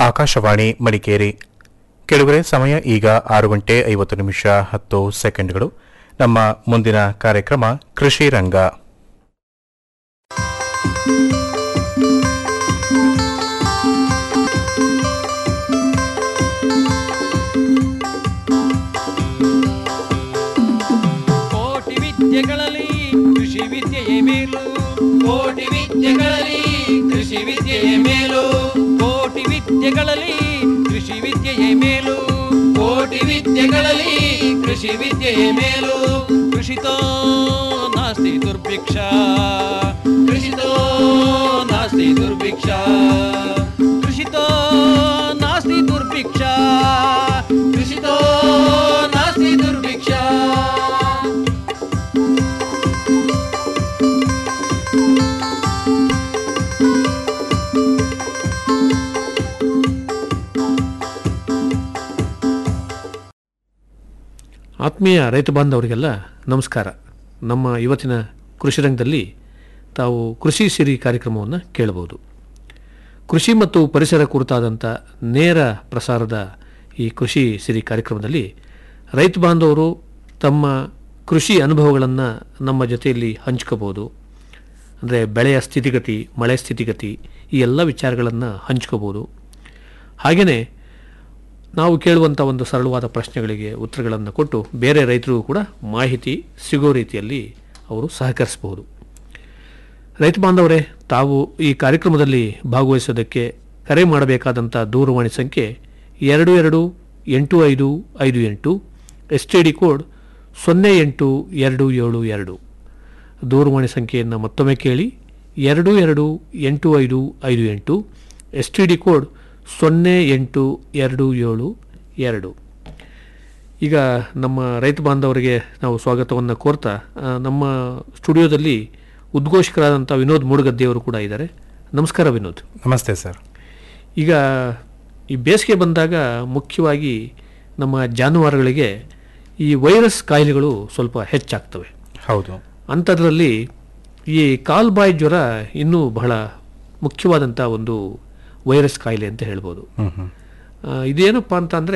ಆಕಾಶವಾಣಿ ಮಡಿಕೇರಿ ಕೆಳಗರೆ ಸಮಯ ಈಗ ಆರು ಗಂಟೆ ಐವತ್ತು ನಿಮಿಷ ಹತ್ತು ಸೆಕೆಂಡ್ಗಳು ನಮ್ಮ ಮುಂದಿನ ಕಾರ್ಯಕ್ರಮ ಕೃಷಿ ರಂಗ ಕೋಟಿ ವಿದ್ಯೆಗಳಲ್ಲಿ ಕೃಷಿ ವಿದ್ಯೆಯೇ ಮೇಲು ಕೋಟಿ ವಿದ್ಯೆಗಳಲ್ಲಿ ಕೃಷಿ ವಿದ್ಯೆಯೇ ಮೇಲು ಕೋಟಿ ವಿದ್ಯೆಗಳಲ್ಲಿ ಕೃಷಿ ವಿದ್ಯೆಯೇ ಮೇಲು ಕೋಟಿ ವಿದ್ಯೆಗಳಲ್ಲಿ ಕೃಷಿ ವಿದ್ಯೆಯೇ ಮೇಲು ಕೃಷಿತೋ ನಾಸ್ತಿ ದುರ್ಭಿಕ್ಷ ಕೃಷಿತೋ ನಾಸ್ತಿ ದುರ್ಭಿಕ್ಷ ಕೃಷಿತೋ ನಾಸ್ತಿ ದುರ್ಭಿಕ್ಷ ಕೃಷಿತೋ ನಾಸ್ತಿ ದುರ್ಭಿಕ್ಷ ಆತ್ಮೀಯ ರೈತ ಬಾಂಧವರಿಗೆಲ್ಲ ನಮಸ್ಕಾರ ನಮ್ಮ ಇವತ್ತಿನ ಕೃಷಿ ರಂಗದಲ್ಲಿ ತಾವು ಕೃಷಿ ಸಿರಿ ಕಾರ್ಯಕ್ರಮವನ್ನು ಕೇಳಬಹುದು ಕೃಷಿ ಮತ್ತು ಪರಿಸರ ಕುರಿತಾದಂಥ ನೇರ ಪ್ರಸಾರದ ಈ ಕೃಷಿ ಸಿರಿ ಕಾರ್ಯಕ್ರಮದಲ್ಲಿ ರೈತ ಬಾಂಧವರು ತಮ್ಮ ಕೃಷಿ ಅನುಭವಗಳನ್ನು ನಮ್ಮ ಜೊತೆಯಲ್ಲಿ ಹಂಚ್ಕೋಬೋದು ಅಂದರೆ ಬೆಳೆಯ ಸ್ಥಿತಿಗತಿ ಮಳೆ ಸ್ಥಿತಿಗತಿ ಈ ಎಲ್ಲ ವಿಚಾರಗಳನ್ನು ಹಂಚ್ಕೋಬೋದು ಹಾಗೆಯೇ ನಾವು ಕೇಳುವಂಥ ಒಂದು ಸರಳವಾದ ಪ್ರಶ್ನೆಗಳಿಗೆ ಉತ್ತರಗಳನ್ನು ಕೊಟ್ಟು ಬೇರೆ ರೈತರಿಗೂ ಕೂಡ ಮಾಹಿತಿ ಸಿಗೋ ರೀತಿಯಲ್ಲಿ ಅವರು ಸಹಕರಿಸಬಹುದು ರೈತ ಬಾಂಧವರೇ ತಾವು ಈ ಕಾರ್ಯಕ್ರಮದಲ್ಲಿ ಭಾಗವಹಿಸೋದಕ್ಕೆ ಕರೆ ಮಾಡಬೇಕಾದಂಥ ದೂರವಾಣಿ ಸಂಖ್ಯೆ ಎರಡು ಎರಡು ಎಂಟು ಐದು ಐದು ಎಂಟು ಎಸ್ ಟಿ ಡಿ ಕೋಡ್ ಸೊನ್ನೆ ಎಂಟು ಎರಡು ಏಳು ಎರಡು ದೂರವಾಣಿ ಸಂಖ್ಯೆಯನ್ನು ಮತ್ತೊಮ್ಮೆ ಕೇಳಿ ಎರಡು ಎರಡು ಎಂಟು ಐದು ಐದು ಎಂಟು ಎಸ್ ಟಿ ಡಿ ಕೋಡ್ ಸೊನ್ನೆ ಎಂಟು ಎರಡು ಏಳು ಎರಡು ಈಗ ನಮ್ಮ ರೈತ ಬಾಂಧವರಿಗೆ ನಾವು ಸ್ವಾಗತವನ್ನು ಕೋರ್ತಾ ಆ, ನಮ್ಮ ಸ್ಟುಡಿಯೋದಲ್ಲಿ ಉದ್ಘೋಷಕರಾದಂಥ ವಿನೋದ್ ಮೂಡಗದ್ದೆಯವರು ಕೂಡ ಇದ್ದಾರೆ ನಮಸ್ಕಾರ ವಿನೋದ್ ನಮಸ್ತೆ ಸರ್ ಈಗ ಈ ಬೇಸಿಗೆ ಬಂದಾಗ ಮುಖ್ಯವಾಗಿ ನಮ್ಮ ಜಾನುವಾರುಗಳಿಗೆ ಈ ವೈರಸ್ ಕಾಯಿಲೆಗಳು ಸ್ವಲ್ಪ ಹೆಚ್ಚಾಗ್ತವೆ ಹೌದು ಅಂಥದ್ರಲ್ಲಿ ಈ ಕಾಲ್ಬಾಯಿ ಜ್ವರ ಇನ್ನೂ ಬಹಳ ಮುಖ್ಯವಾದಂಥ ಒಂದು ವೈರಸ್ ಕಾಯಿಲೆ ಅಂತ ಹೇಳ್ಬೋದು ಹ್ಮ್ ಹ್ಮ್ ಆ, ಇದೇನಪ್ಪ ಅಂತಂದರೆ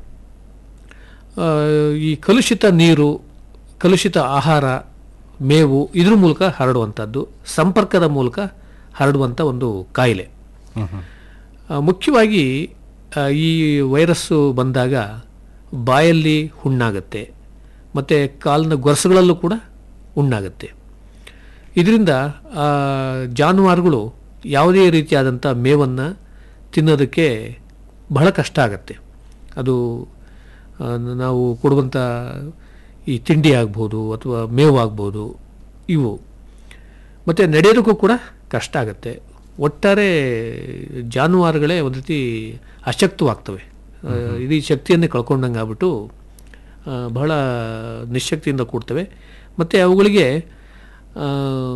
ಈ ಕಲುಷಿತ ನೀರು ಕಲುಷಿತ ಆಹಾರ ಮೇವು ಇದ್ರ ಮೂಲಕ ಹರಡುವಂಥದ್ದು ಸಂಪರ್ಕದ ಮೂಲಕ ಹರಡುವಂಥ ಒಂದು ಕಾಯಿಲೆ ಹ್ಮ್ ಹ್ಮ್ ಆ, ಮುಖ್ಯವಾಗಿ ಆ, ಈ ವೈರಸ್ಸು ಬಂದಾಗ ಬಾಯಲ್ಲಿ ಹುಣ್ಣಾಗತ್ತೆ ಮತ್ತು ಕಾಲಿನ ಗೊರಸುಗಳಲ್ಲೂ ಕೂಡ ಹುಣ್ಣಾಗತ್ತೆ ಇದರಿಂದ ಆ, ಜಾನುವಾರುಗಳು ಯಾವುದೇ ರೀತಿಯಾದಂಥ ಮೇವನ್ನು ತಿನ್ನೋದಕ್ಕೆ ಬಹಳ ಕಷ್ಟ ಆಗತ್ತೆ ಅದು ಆ, ನಾವು ಕೊಡುವಂಥ ಈ ತಿಂಡಿ ಆಗ್ಬೋದು ಅಥವಾ ಮೇವು ಆಗ್ಬೋದು ಇವು ಮತ್ತು ನಡೆಯೋದಕ್ಕೂ ಕೂಡ ಕಷ್ಟ ಆಗುತ್ತೆ ಒಟ್ಟಾರೆ ಜಾನುವಾರುಗಳೇ ಒಂದು ರೀತಿ ಅಶಕ್ತವಾಗ್ತವೆ ಆ, ಇಡೀ ಶಕ್ತಿಯನ್ನೇ ಕಳ್ಕೊಂಡಂಗೆ ಆಗ್ಬಿಟ್ಟು ಆ, ಬಹಳ ನಿಶಕ್ತಿಯಿಂದ ಕೂಡ್ತವೆ ಮತ್ತು ಅವುಗಳಿಗೆ ಆ,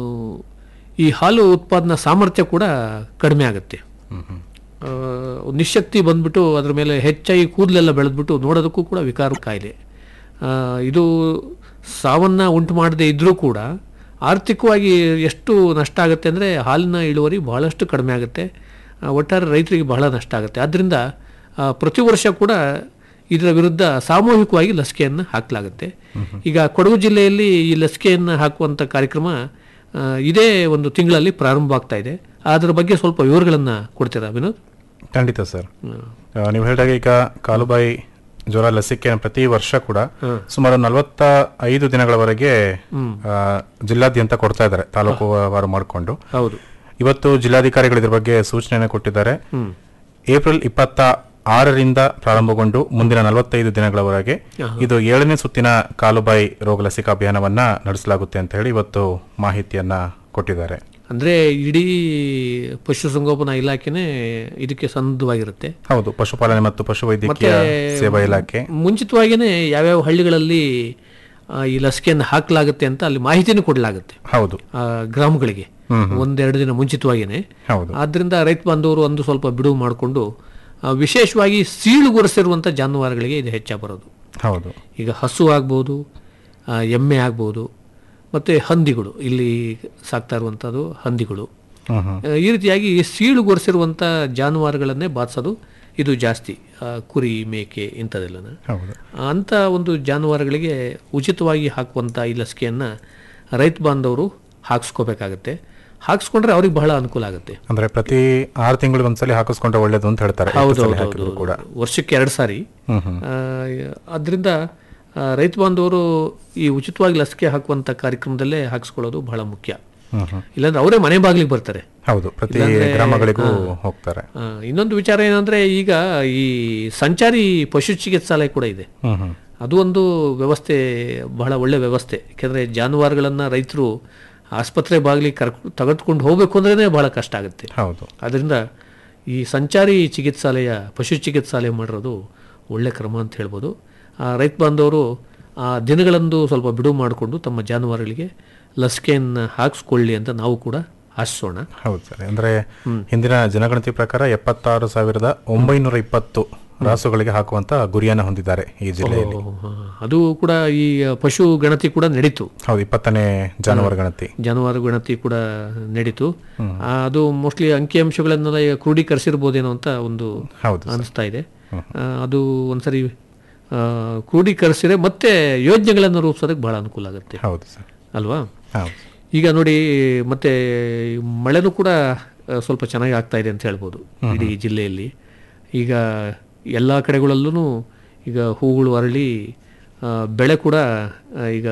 ಈ ಹಾಲು ಉತ್ಪಾದನಾ ಸಾಮರ್ಥ್ಯ ಕೂಡ ಕಡಿಮೆ ಆಗುತ್ತೆ ಹ್ಮ್ ಹ್ಮ್ ಆ, ನಿಶಕ್ತಿ ಬಂದ್ಬಿಟ್ಟು ಅದ್ರ ಮೇಲೆ ಹೆಚ್ಚಾಗಿ ಕೂದಲೆಲ್ಲ ಬೆಳೆದ್ಬಿಟ್ಟು ನೋಡೋದಕ್ಕೂ ಕೂಡ ವಿಕಾರ ಕಾಯಿಲೆ ಆ, ಇದು ಸಾವನ್ನು ಉಂಟು ಮಾಡದೇ ಇದ್ದರೂ ಕೂಡ ಆರ್ಥಿಕವಾಗಿ ಎಷ್ಟು ನಷ್ಟ ಆಗುತ್ತೆ ಅಂದರೆ ಹಾಲಿನ ಇಳುವರಿ ಬಹಳಷ್ಟು ಕಡಿಮೆ ಆಗುತ್ತೆ ಆ, ಒಟ್ಟಾರೆ ರೈತರಿಗೆ ಬಹಳ ನಷ್ಟ ಆಗುತ್ತೆ ಆದ್ದರಿಂದ ಆ, ಪ್ರತಿ ವರ್ಷ ಕೂಡ ಇದರ ವಿರುದ್ಧ ಸಾಮೂಹಿಕವಾಗಿ ಲಸಿಕೆಯನ್ನು ಹಾಕಲಾಗುತ್ತೆ ಈಗ ಕೊಡಗು ಜಿಲ್ಲೆಯಲ್ಲಿ ಈ ಲಸಿಕೆಯನ್ನು ಹಾಕುವಂಥ ಕಾರ್ಯಕ್ರಮ ಆ, ಇದೇ ಒಂದು ತಿಂಗಳಲ್ಲಿ ಪ್ರಾರಂಭ ಆಗ್ತಾ ಇದೆ ಅದರ ಬಗ್ಗೆ ಸ್ವಲ್ಪ ವಿವರಗಳನ್ನು ಕೊಡ್ತೀರಾ ವಿನೋದ್ ಖಂಡಿತ ಸರ್ ಆ, ನೀವು ಹೇಳಿದಾಗ ಈಗ ಕಾಲುಬಾಯಿ ಜ್ವರ ಲಸಿಕೆಯನ್ನು ಪ್ರತಿ ವರ್ಷ ಕೂಡ ಸುಮಾರು ನಲವತ್ತ ಐದು ದಿನಗಳವರೆಗೆ ಆ, ಜಿಲ್ಲಾದ್ಯಂತ ಕೊಡ್ತಾ ಇದ್ದಾರೆ ತಾಲೂಕು ವಾರು ಮಾಡಿಕೊಂಡು ಹೌದು ಇವತ್ತು ಜಿಲ್ಲಾಧಿಕಾರಿಗಳು ಇದ್ರ ಬಗ್ಗೆ ಸೂಚನೆಯನ್ನು ಕೊಟ್ಟಿದ್ದಾರೆ ಏಪ್ರಿಲ್ ಇಪ್ಪತ್ತ ಆರರಿಂದ ಪ್ರಾರಂಭಗೊಂಡು ಮುಂದಿನ ನಲವತ್ತೈದು ದಿನಗಳವರೆಗೆ ಇದು ಏಳನೇ ಸುತ್ತಿನ ಕಾಲುಬಾಯಿ ರೋಗ ಲಸಿಕಾ ಅಭಿಯಾನವನ್ನ ನಡೆಸಲಾಗುತ್ತೆ ಅಂತ ಹೇಳಿ ಇವತ್ತು ಮಾಹಿತಿಯನ್ನ ಕೊಟ್ಟಿದ್ದಾರೆ ಅಂದರೆ ಇಡೀ ಪಶುಸಂಗೋಪನಾ ಇಲಾಖೆನೇ ಇದಕ್ಕೆ ಸನ್ನದ್ಧವಾಗಿರುತ್ತೆ ಹೌದು ಪಶುಪಾಲನೆ ಮತ್ತು ಪಶುವೈದ್ಯಕೀಯ ಸೇವಾ ಇಲಾಖೆ ಮುಂಚಿತವಾಗಿಯೇ ಯಾವ್ಯಾವ ಹಳ್ಳಿಗಳಲ್ಲಿ ಆ, ಈ ಲಸಿಕೆಯನ್ನು ಹಾಕಲಾಗುತ್ತೆ ಅಂತ ಅಲ್ಲಿ ಮಾಹಿತಿನೂ ಕೊಡಲಾಗುತ್ತೆ ಹೌದು ಆ, ಗ್ರಾಮಗಳಿಗೆ ಹ್ಮ್ ಒಂದೆರಡು ದಿನ ಮುಂಚಿತವಾಗಿಯೇ ಹೌದು ಆದ್ದರಿಂದ ರೈತ ಬಾಂಧವರು ಒಂದು ಸ್ವಲ್ಪ ಬಿಡುವು ಮಾಡಿಕೊಂಡು ವಿಶೇಷವಾಗಿ ಸೀಳುಗೊರೆಸಿರುವಂಥ ಜಾನುವಾರುಗಳಿಗೆ ಇದು ಹೆಚ್ಚಾಗಿ ಬರೋದು ಹೌದು ಈಗ ಹಸು ಆಗ್ಬೋದು ಆ, ಎಮ್ಮೆ ಆಗ್ಬೋದು ಮತ್ತು ಹಂದಿಗಳು ಇಲ್ಲಿ ಸಾಕ್ತಾ ಇರುವಂಥದ್ದು ಹಂದಿಗಳು ಹ್ಮ್ ಹ್ಮ್ ಆ, ಈ ರೀತಿಯಾಗಿ ಸೀಳುಗೊರೆಸಿರುವಂಥ ಜಾನುವಾರುಗಳನ್ನೇ ಬಾಧಿಸೋದು ಇದು ಜಾಸ್ತಿ ಆ, ಕುರಿ ಮೇಕೆ ಇಂಥದ್ದೆಲ್ಲ ಹೌದು ಅಂಥ ಒಂದು ಜಾನುವಾರುಗಳಿಗೆ ಉಚಿತವಾಗಿ ಹಾಕುವಂಥ ಈ ಲಸಿಕೆಯನ್ನು ರೈತ ಬಾಂಧವರು ಹಾಕ್ಸ್ಕೋಬೇಕಾಗತ್ತೆ ಹಾಕ್ಸ್ಕೊಂಡ್ರೆ ಅವ್ರಿಗೆ ಬಹಳ ಅನುಕೂಲ ಆಗುತ್ತೆ ಅಂದ್ರೆ ಪ್ರತಿ ಆರು ತಿಂಗಳಿಗೆ ಒಂದ್ಸಲಿ ಹಾಕಿಸ್ಕೊಂಡ್ರೆ ಒಳ್ಳೇದು ಅಂತ ಹೇಳ್ತಾರೆ ಎಷ್ಟು ಹೌದು ಸಲ ಹೌದು ಹಾಕಿದ್ರು ಕೂಡ ವರ್ಷಕ್ಕೆ ಎರಡು ಸಾರಿ ಹ್ಮ್ ಹ್ಮ್ ಅದರಿಂದ ರೈತ ಬಾಂಧವರು ಈ ಉಚಿತವಾಗಿ ಲಸಿಕೆ ಹಾಕುವಂಥ ಕಾರ್ಯಕ್ರಮದಲ್ಲೇ ಹಾಕಿಸ್ಕೊಳ್ಳೋದು ಬಹಳ ಮುಖ್ಯ ಹ್ಮ್ ಹ್ಮ್ ಇಲ್ಲಾಂದ್ರೆ ಅವರೇ ಮನೆ ಬಾಗಿಲಿಗೆ ಬರ್ತಾರೆ ಹೌದು ಪ್ರತಿ ಗ್ರಾಮಗಳಿಗೂ ಹೋಗ್ತಾರೆ ಆ, ಇನ್ನೊಂದು ವಿಚಾರ ಏನಂದ್ರೆ ಈಗ ಈ ಸಂಚಾರಿ ಪಶು ಚಿಕಿತ್ಸಾಲಯ ಕೂಡ ಇದೆ ಹ್ಮ್ ಹ್ಮ್ ಅದು ಒಂದು ವ್ಯವಸ್ಥೆ ಬಹಳ ಒಳ್ಳೆ ವ್ಯವಸ್ಥೆ ಯಾಕೆಂದರೆ ಜಾನುವಾರುಗಳನ್ನು ರೈತರು ಆಸ್ಪತ್ರೆ ಬಾಗಿಲಿಗೆ ಕರ್ ತೆಗೆದುಕೊಂಡು ಹೋಗಬೇಕು ಅಂದ್ರೇ ಬಹಳ ಕಷ್ಟ ಆಗುತ್ತೆ ಹೌದು ಅದರಿಂದ ಈ ಸಂಚಾರಿ ಚಿಕಿತ್ಸಾಲಯ ಪಶು ಚಿಕಿತ್ಸಾಲಯ ಮಾಡಿರೋದು ಒಳ್ಳೆ ಕ್ರಮ ಅಂತ ಹೇಳ್ಬೋದು ಆ ರೈತ ಬಾಂಧವರು ಆ ದಿನಗಳಂದು ಸ್ವಲ್ಪ ಬಿಡುವು ಮಾಡಿಕೊಂಡು ತಮ್ಮ ಜಾನುವಾರುಗಳಿಗೆ ಲಸಿಕೆಯನ್ನು ಹಾಕಿಸ್ಕೊಳ್ಳಿ ಅಂತ ನಾವು ಕೂಡ ಆಶಿಸೋಣ ಹೌದು ಸರ್ ಅಂದ್ರೆ ಹಿಂದಿನ ಜನಗಣತಿ ಪ್ರಕಾರ ಎಪ್ಪತ್ತಾರು ಸಾವಿರದ ಒಂಬೈನೂರ ಇಪ್ಪತ್ತು ರಾಸುಗಳಿಗೆ ಹಾಕುವಂತ ಗುರಿಯನ್ನ ಹೊಂದಿದ್ದಾರೆ ಈ ಜಿಲ್ಲೆಯಲ್ಲಿ ಆ, ಅದು ಕೂಡ ಈ ಪಶು ಗಣತಿ ಕೂಡ ನಡೀತು ಹೌದು ಇಪ್ಪತ್ತನೇ ಜಾನುವಾರು ಗಣತಿ ಜಾನುವಾರು ಗಣತಿ ಕೂಡ ನಡೀತು ಆ, ಅದು ಮೋಸ್ಟ್ಲಿ ಅಂಕಿಅಂಶಗಳನ್ನೆಲ್ಲ ಈಗ ಕ್ರೋಢೀಕರಿಸಿರ್ಬೋದೇನೋ ಅಂತ ಒಂದು ಹೌದು ಸರ್. ಅನಿಸ್ತಾ ಇದೆ ಆ, ಅದು ಒಂದ್ಸರಿ ಆ, ಕ್ರೋಢೀಕರಿಸಿದ್ರೆ ಮತ್ತೆ ಯೋಜನೆಗಳನ್ನು ರೂಪಿಸೋದಕ್ಕೆ ಬಹಳ ಅನುಕೂಲ ಆಗುತ್ತೆ ಹೌದು ಸರ್ ಅಲ್ವಾ ಹೌದು ಈಗ ನೋಡಿ ಮತ್ತೆ ಮಳೆನೂ ಕೂಡ ಆ, ಸ್ವಲ್ಪ ಚೆನ್ನಾಗಿ ಆಗ್ತಾ ಇದೆ ಅಂತ ಹೇಳ್ಬೋದು ಇಡೀ ಜಿಲ್ಲೆಯಲ್ಲಿ ಈಗ ಎಲ್ಲ ಕಡೆಗಳಲ್ಲೂ ಈಗ ಹೂಗಳು ಅರಳಿ ಆ, ಬೆಳೆ ಕೂಡ ಆ, ಈಗ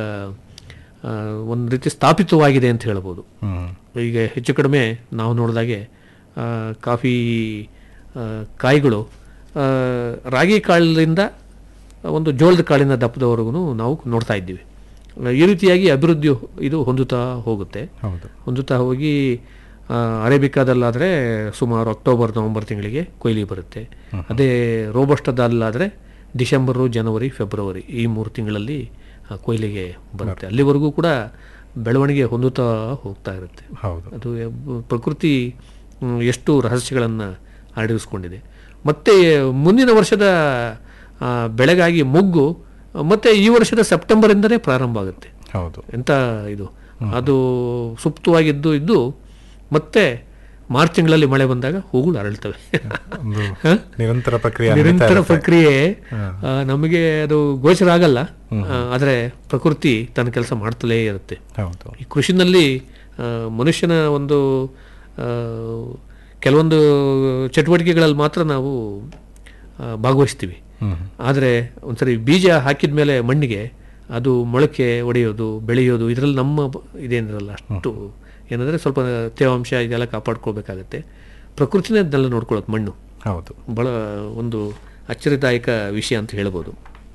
ಒಂದು ರೀತಿ ಸ್ಥಾಪಿತವಾಗಿದೆ ಅಂತ ಹೇಳ್ಬೋದು ಹ್ಮ್ ಈಗ ಹೆಚ್ಚು ಕಡಿಮೆ ನಾವು ನೋಡಿದಾಗೆ ಆ, ಕಾಫಿ ಆ, ಕಾಯಿಗಳು ಆ, ರಾಗಿ ಕಾಳಿನಿಂದ ಒಂದು ಜೋಳದ ಕಾಳಿನ ದಪ್ಪದವರೆಗೂ ನಾವು ನೋಡ್ತಾ ಇದ್ದೀವಿ ಆ, ಈ ರೀತಿಯಾಗಿ ಅಭಿವೃದ್ಧಿ ಇದು ಹೊಂದುತ್ತಾ ಹೋಗುತ್ತೆ ಹೌದು ಹೊಂದುತ್ತಾ ಹೋಗಿ ಆ, ಅರೇಬಿಕಾದಲ್ಲಾದರೆ ಸುಮಾರು ಅಕ್ಟೋಬರ್ ನವೆಂಬರ್ ತಿಂಗಳಿಗೆ ಕೊಯ್ಲಿ ಬರುತ್ತೆ ಅದೇ ರೋಬಸ್ಟದಲ್ಲಾದರೆ ಡಿಸೆಂಬರು ಜನವರಿ ಫೆಬ್ರವರಿ ಈ ಮೂರು ತಿಂಗಳಲ್ಲಿ ಆ, ಕೊಯ್ಲಿಗೆ ಬರುತ್ತೆ ಅಲ್ಲಿವರೆಗೂ ಕೂಡ ಬೆಳವಣಿಗೆ ಹೊಂದುತ್ತಾ ಹೋಗ್ತಾ ಇರುತ್ತೆ ಹೌದು ಅದು ಎಬ್- ಪ್ರಕೃತಿ ಮ್, ಎಷ್ಟು ರಹಸ್ಯಗಳನ್ನು ಅಡಗಿಸ್ಕೊಂಡಿದೆ ಮತ್ತು ಮುಂದಿನ ವರ್ಷದ ಆ, ಬೆಳೆಗಾಗಿ ಮೊಗ್ಗು ಮತ್ತು ಈ ವರ್ಷದ ಸೆಪ್ಟೆಂಬರಿಂದನೇ ಪ್ರಾರಂಭ ಆಗುತ್ತೆ ಹೌದು ಎಂಥ ಇದು ಅದು ಸುಪ್ತವಾಗಿದ್ದು ಇದ್ದು ಮತ್ತೆ ಮಾರ್ಚ್ ತಿಂಗಳಲ್ಲಿ ಮಳೆ ಬಂದಾಗ ಹೂಗಳು ಅರಳ್ತವೆ ಒಂದು ಹ? ನಿರಂತರ ಪ್ರಕ್ರಿಯೆ ನಡೀತಾ ನಿರಂತರ ಇರುತ್ತೆ. ಪ್ರಕ್ರಿಯೆ ಆ, ನಮಗೆ ಅದು ಗೋಚರ ಆಗಲ್ಲ ಆ, ಆದರೆ ಪ್ರಕೃತಿ ತನ್ನ ಕೆಲಸ ಮಾಡ್ತಲೇ ಇರುತ್ತೆ ಹೌದು ಈ ಕೃಷಿನಲ್ಲಿ ಆ, ಮನುಷ್ಯನ ಒಂದು ಆ, ಕೆಲವೊಂದು ಚಟುವಟಿಕೆಗಳಲ್ಲಿ ಮಾತ್ರ ನಾವು ಆ, ಭಾಗವಹಿಸ್ತೀವಿ ಹ್ಮ್ ಆದರೆ ಒಂದ್ಸರಿ ಬೀಜ ಹಾಕಿದ ಮೇಲೆ ಮಣ್ಣಿಗೆ ಅದು ಮೊಳಕೆ ಒಡೆಯೋದು ಬೆಳೆಯೋದು ಇದರಲ್ಲಿ ನಮ್ಮ ಬ- ಇದೇನಿರಲ್ಲ ಅಷ್ಟು ಏನಂದರೆ ಸ್ವಲ್ಪ ತೇವಾಂಶ ಇದೆಲ್ಲ ಕಾಪಾಡ್ಕೊಳ್ಬೇಕಾಗತ್ತೆ ಪ್ರಕೃತಿನೇ ಅದನ್ನೆಲ್ಲ ನೋಡ್ಕೊಳ್ಳೋದು ಮಣ್ಣು ಹೌದು ಭಾಳ ಒಂದು ಆಶ್ಚರ್ಯದಾಯಕ ವಿಷಯ ಅಂತ ಹೇಳ್ಬೋದು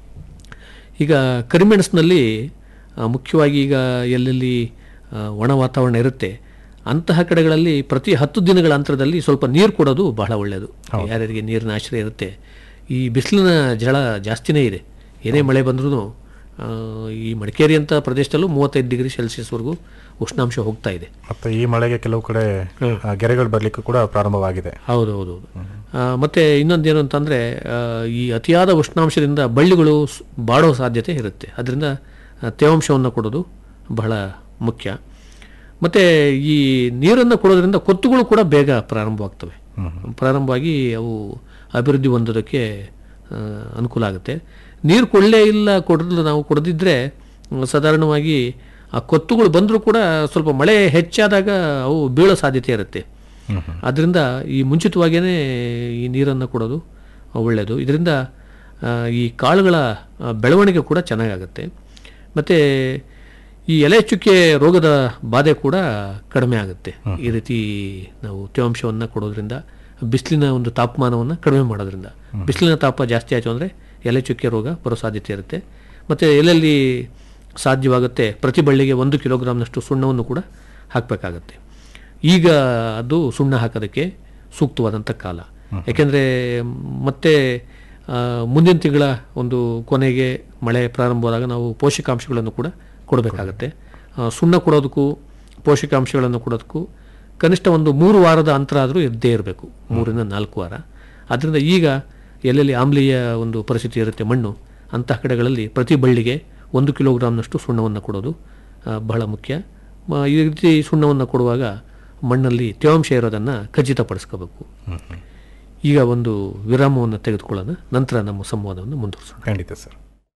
ಈಗ ಕರಿಮೆಣಸಿನಲ್ಲಿ ಆ, ಮುಖ್ಯವಾಗಿ ಈಗ ಎಲ್ಲೆಲ್ಲಿ ಆ, ಒಣ ವಾತಾವರಣ ಇರುತ್ತೆ ಅಂತಹ ಕಡೆಗಳಲ್ಲಿ ಪ್ರತಿ ಹತ್ತು ದಿನಗಳ ಅಂತರದಲ್ಲಿ ಸ್ವಲ್ಪ ನೀರು ಕೊಡೋದು ಬಹಳ ಒಳ್ಳೆಯದು ಯಾರ್ಯಾರಿಗೆ ನೀರಿನ ಆಶ್ರಯ ಇರುತ್ತೆ ಈ ಬಿಸಿಲಿನ ಜಳ ಜಾಸ್ತಿನೇ ಇದೆ ಏನೇ ಮಳೆ ಬಂದ್ರೂ ಈ ಮಡಿಕೇರಿ ಅಂತ ಪ್ರದೇಶದಲ್ಲೂ ಮೂವತ್ತೈದು ಡಿಗ್ರಿ ಸೆಲ್ಸಿಯಸ್ವರೆಗೂ ಉಷ್ಣಾಂಶ ಹೋಗ್ತಾ ಇದೆ ಮತ್ತೆ ಈ ಮಳೆಗೆ ಕೆಲವು ಕಡೆ ಆ, ಗೆರೆಗಳು ಬರ್ಲಿಕ್ಕೂ ಕೂಡ ಪ್ರಾರಂಭವಾಗಿದೆ ಹೌದು ಹೌದು ಹೌದು ಆ, ಮತ್ತೆ ಇನ್ನೊಂದೇನು ಅಂತಂದರೆ ಈ ಅತಿಯಾದ ಉಷ್ಣಾಂಶದಿಂದ ಬಳ್ಳಿಗಳು ಸ್- ಬಾಡೋ ಸಾಧ್ಯತೆ ಇರುತ್ತೆ ಅದರಿಂದ ತೇವಾಂಶವನ್ನು ಕೊಡೋದು ಬಹಳ ಮುಖ್ಯ ಮತ್ತು ಈ ನೀರನ್ನು ಕೊಡೋದ್ರಿಂದ ಕೊತ್ತುಗಳು ಕೂಡ ಬೇಗ ಪ್ರಾರಂಭವಾಗ್ತವೆ ಪ್ರಾರಂಭವಾಗಿ ಅವು ಅಭಿವೃದ್ಧಿ ಹೊಂದೋದಕ್ಕೆ ಆ, ಅನುಕೂಲ ಆಗುತ್ತೆ ನೀರು ಕೊಳ್ಳೇ ಇಲ್ಲ ಕೊಡಲು ನಾವು ಕೊಡದಿದ್ದರೆ ಮ್, ಸಾಧಾರಣವಾಗಿ ಆ ಕೊತ್ತುಗಳು ಬಂದರೂ ಕೂಡ ಸ್ವಲ್ಪ ಮಳೆ ಹೆಚ್ಚಾದಾಗ ಅವು ಬೀಳೋ ಸಾಧ್ಯತೆ ಇರುತ್ತೆ ಆದ್ದರಿಂದ ಈ ಮುಂಚಿತವಾಗಿಯೇ ಈ ನೀರನ್ನು ಕೊಡೋದು ಒಳ್ಳೆಯದು ಇದರಿಂದ ಆ, ಈ ಕಾಳುಗಳ ಆ, ಬೆಳವಣಿಗೆ ಕೂಡ ಚೆನ್ನಾಗಾಗುತ್ತೆ ಮತ್ತು ಈ ಎಲೆ ಚುಕ್ಕೆ ರೋಗದ ಬಾಧೆ ಕೂಡ ಕಡಿಮೆ ಆಗುತ್ತೆ ಈ ರೀತಿ ನಾವು ತೇವಾಂಶವನ್ನು ಕೊಡೋದ್ರಿಂದ ಬಿಸಿಲಿನ ಒಂದು ತಾಪಮಾನವನ್ನು ಕಡಿಮೆ ಮಾಡೋದ್ರಿಂದ ಬಿಸಿಲಿನ ತಾಪ ಜಾಸ್ತಿ ಆಯಿತು ಅಂದರೆ ಎಲೆ ಚುಕ್ಕೆ ರೋಗ ಬರೋ ಸಾಧ್ಯತೆ ಇರುತ್ತೆ ಮತ್ತು ಎಲ್ಲೆಲ್ಲಿ ಸಾಧ್ಯವಾಗುತ್ತೆ ಪ್ರತಿ ಬಳ್ಳಿಗೆ ಒಂದು ಕಿಲೋಗ್ರಾಮ್ನಷ್ಟು ಸುಣ್ಣವನ್ನು ಕೂಡ ಹಾಕಬೇಕಾಗತ್ತೆ ಈಗ ಅದು ಸುಣ್ಣ ಹಾಕೋದಕ್ಕೆ ಸೂಕ್ತವಾದಂಥ ಕಾಲ ಯಾಕೆಂದರೆ ಮತ್ತೆ ಆ, ಮುಂದಿನ ತಿಂಗಳ ಒಂದು ಕೊನೆಗೆ ಮಳೆ ಪ್ರಾರಂಭವಾದಾಗ ನಾವು ಪೋಷಕಾಂಶಗಳನ್ನು ಕೂಡ ಕೊಡಬೇಕಾಗತ್ತೆ ಆ, ಸುಣ್ಣ ಕೊಡೋದಕ್ಕೂ ಪೋಷಕಾಂಶಗಳನ್ನು ಕೊಡೋದಕ್ಕೂ ಕನಿಷ್ಠ ಒಂದು ಮೂರು ವಾರದ ಅಂತರ ಆದರೂ ಇದ್ದೇ ಇರಬೇಕು ಮೂರಿಂದ ನಾಲ್ಕು ವಾರ ಅದರಿಂದ ಈಗ ಎಲ್ಲೆಲ್ಲಿ ಆಮ್ಲೀಯ ಒಂದು ಪರಿಸ್ಥಿತಿ ಇರುತ್ತೆ ಮಣ್ಣು ಅಂತಹ ಕಡೆಗಳಲ್ಲಿ ಪ್ರತಿ ಬಳ್ಳಿಗೆ ಒಂದು ಕಿಲೋಗ್ರಾಮ್ನಷ್ಟು ಸುಣ್ಣವನ್ನು ಕೊಡೋದು ಆ, ಬಹಳ ಮುಖ್ಯ ಮ- ಈ ರೀತಿ ಸುಣ್ಣವನ್ನು ಕೊಡುವಾಗ ಮಣ್ಣಲ್ಲಿ ತೇವಾಂಶ ಇರೋದನ್ನು ಖಚಿತಪಡಿಸ್ಕೋಬೇಕು ಈಗ ಒಂದು ವಿರಾಮವನ್ನು ತೆಗೆದುಕೊಳ್ಳೋಣ ನಂತರ ನಮ್ಮ ಸಂವಾದವನ್ನು ಮುಂದುವರಿಸೋಣ ಖಂಡಿತ ಸರ್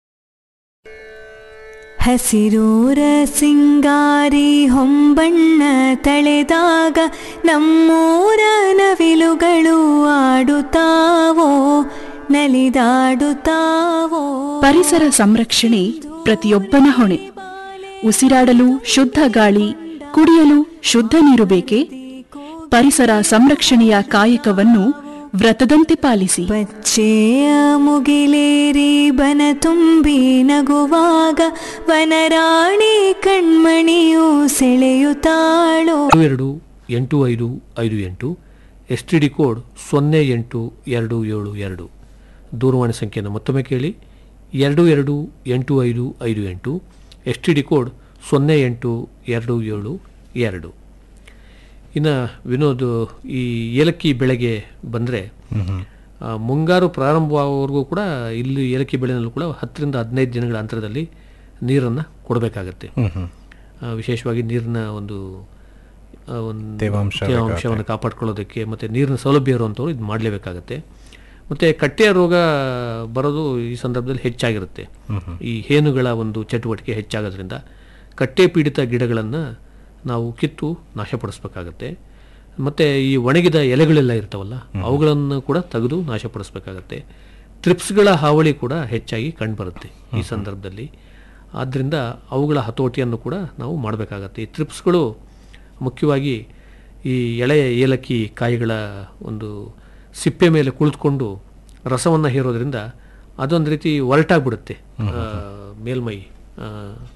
ಹಸಿರೂರ ಸಿಂಗಾರಿ ಹೊಂಬಣ್ಣ ತಳೆದಾಗ ನಮ್ಮೂರ ನವಿಲುಗಳು ಆಡುತ್ತಾವೋ ನಲಿದಾಡುತ್ತಾವೋ ಪರಿಸರ ಸಂರಕ್ಷಣೆ ಪ್ರತಿಯೊಬ್ಬನ ಹೊಣೆ ಉಸಿರಾಡಲು ಶುದ್ಧ ಗಾಳಿ ಕುಡಿಯಲು ಶುದ್ಧ ನೀರು ಬೇಕೆ ಪರಿಸರ ಸಂರಕ್ಷಣೆಯ ಕಾಯಕವನ್ನು ವ್ರತದಂತೆ ಪಾಲಿಸಿ ಬಚ್ಚೆಯ ಮುಗಿಲೇರಿ ಬನ ತುಂಬಿ ನಗುವಾಗ ವನರಾಣಿ ಕಣ್ಮಣಿಯು ಸೆಳೆಯುತ್ತಾಳೋ ಎರಡು ಎಂಟು ಐದು ಐದು ಎಂಟು ಎಸ್ ಟಿ ಡಿ ಕೋಡ್ ಸೊನ್ನೆ ಎಂಟು ಎರಡು ಏಳು ಎರಡು ದೂರವಾಣಿ ಸಂಖ್ಯೆಯನ್ನು ಮತ್ತೊಮ್ಮೆ ಕೇಳಿ ಎರಡು ಎರಡು ಎಂಟು ಐದು ಐದು ಎಂಟು ಎಸ್ ಟಿ ಡಿ ಕೋಡ್ ಸೊನ್ನೆ ಎಂಟು ಎರಡು ಏಳು ಎರಡು ಇನ್ನು ವಿನೋದ್ ಈ ಏಲಕ್ಕಿ ಬೆಳೆಗೆ ಬಂದರೆ ಮುಂಗಾರು ಪ್ರಾರಂಭವಾಗುವವರೆಗೂ ಕೂಡ ಇಲ್ಲಿ ಏಲಕ್ಕಿ ಬೆಳೆನಲ್ಲೂ ಕೂಡ ಹತ್ತರಿಂದ ಹದಿನೈದು ದಿನಗಳ ಅಂತರದಲ್ಲಿ ನೀರನ್ನು ಕೊಡಬೇಕಾಗತ್ತೆ ಹ್ಮ್ ಹ್ಮ್ ಆ, ವಿಶೇಷವಾಗಿ ನೀರಿನ ಒಂದು ಆ, ಒಂದು ತೇವಾಂಶ ತೇವಾಂಶವನ್ನು ಕಾಪಾಡ್ಕೊಳ್ಳೋದಕ್ಕೆ ಮತ್ತು ನೀರಿನ ಸೌಲಭ್ಯ ಇರುವಂಥವ್ರು ಇದು ಮಾಡಲೇಬೇಕಾಗತ್ತೆ ಮತ್ತು ಕಟ್ಟೆಯ ರೋಗ ಬರೋದು ಈ ಸಂದರ್ಭದಲ್ಲಿ ಹೆಚ್ಚಾಗಿರುತ್ತೆ ಈ ಹೇನುಗಳ ಒಂದು ಚಟುವಟಿಕೆ ಹೆಚ್ಚಾಗೋದ್ರಿಂದ ಕಟ್ಟೆ ಪೀಡಿತ ಗಿಡಗಳನ್ನು ನಾವು ಕಿತ್ತು ನಾಶಪಡಿಸ್ಬೇಕಾಗತ್ತೆ ಮತ್ತು ಈ ಒಣಗಿದ ಎಲೆಗಳೆಲ್ಲ ಇರ್ತಾವಲ್ಲ ಅವುಗಳನ್ನು ಕೂಡ ತೆಗೆದು ನಾಶಪಡಿಸ್ಬೇಕಾಗತ್ತೆ ತ್ರಿಪ್ಸ್ಗಳ ಹಾವಳಿ ಕೂಡ ಹೆಚ್ಚಾಗಿ ಕಂಡುಬರುತ್ತೆ ಈ ಸಂದರ್ಭದಲ್ಲಿ ಆದ್ದರಿಂದ ಅವುಗಳ ಹತೋಟಿಯನ್ನು ಕೂಡ ನಾವು ಮಾಡಬೇಕಾಗತ್ತೆ ಈ ತ್ರಿಪ್ಸ್ಗಳು ಮುಖ್ಯವಾಗಿ ಈ ಎಳೆಯ ಏಲಕ್ಕಿ ಕಾಯಿಗಳ ಒಂದು ಸಿಪ್ಪೆ ಮೇಲೆ ಕುಳಿತುಕೊಂಡು ರಸವನ್ನು ಹೀರೋದ್ರಿಂದ ಅದೊಂದು ರೀತಿ ಒರಟಾಗ್ಬಿಡುತ್ತೆ ಆ, ಮೇಲ್ಮೈ ಆ,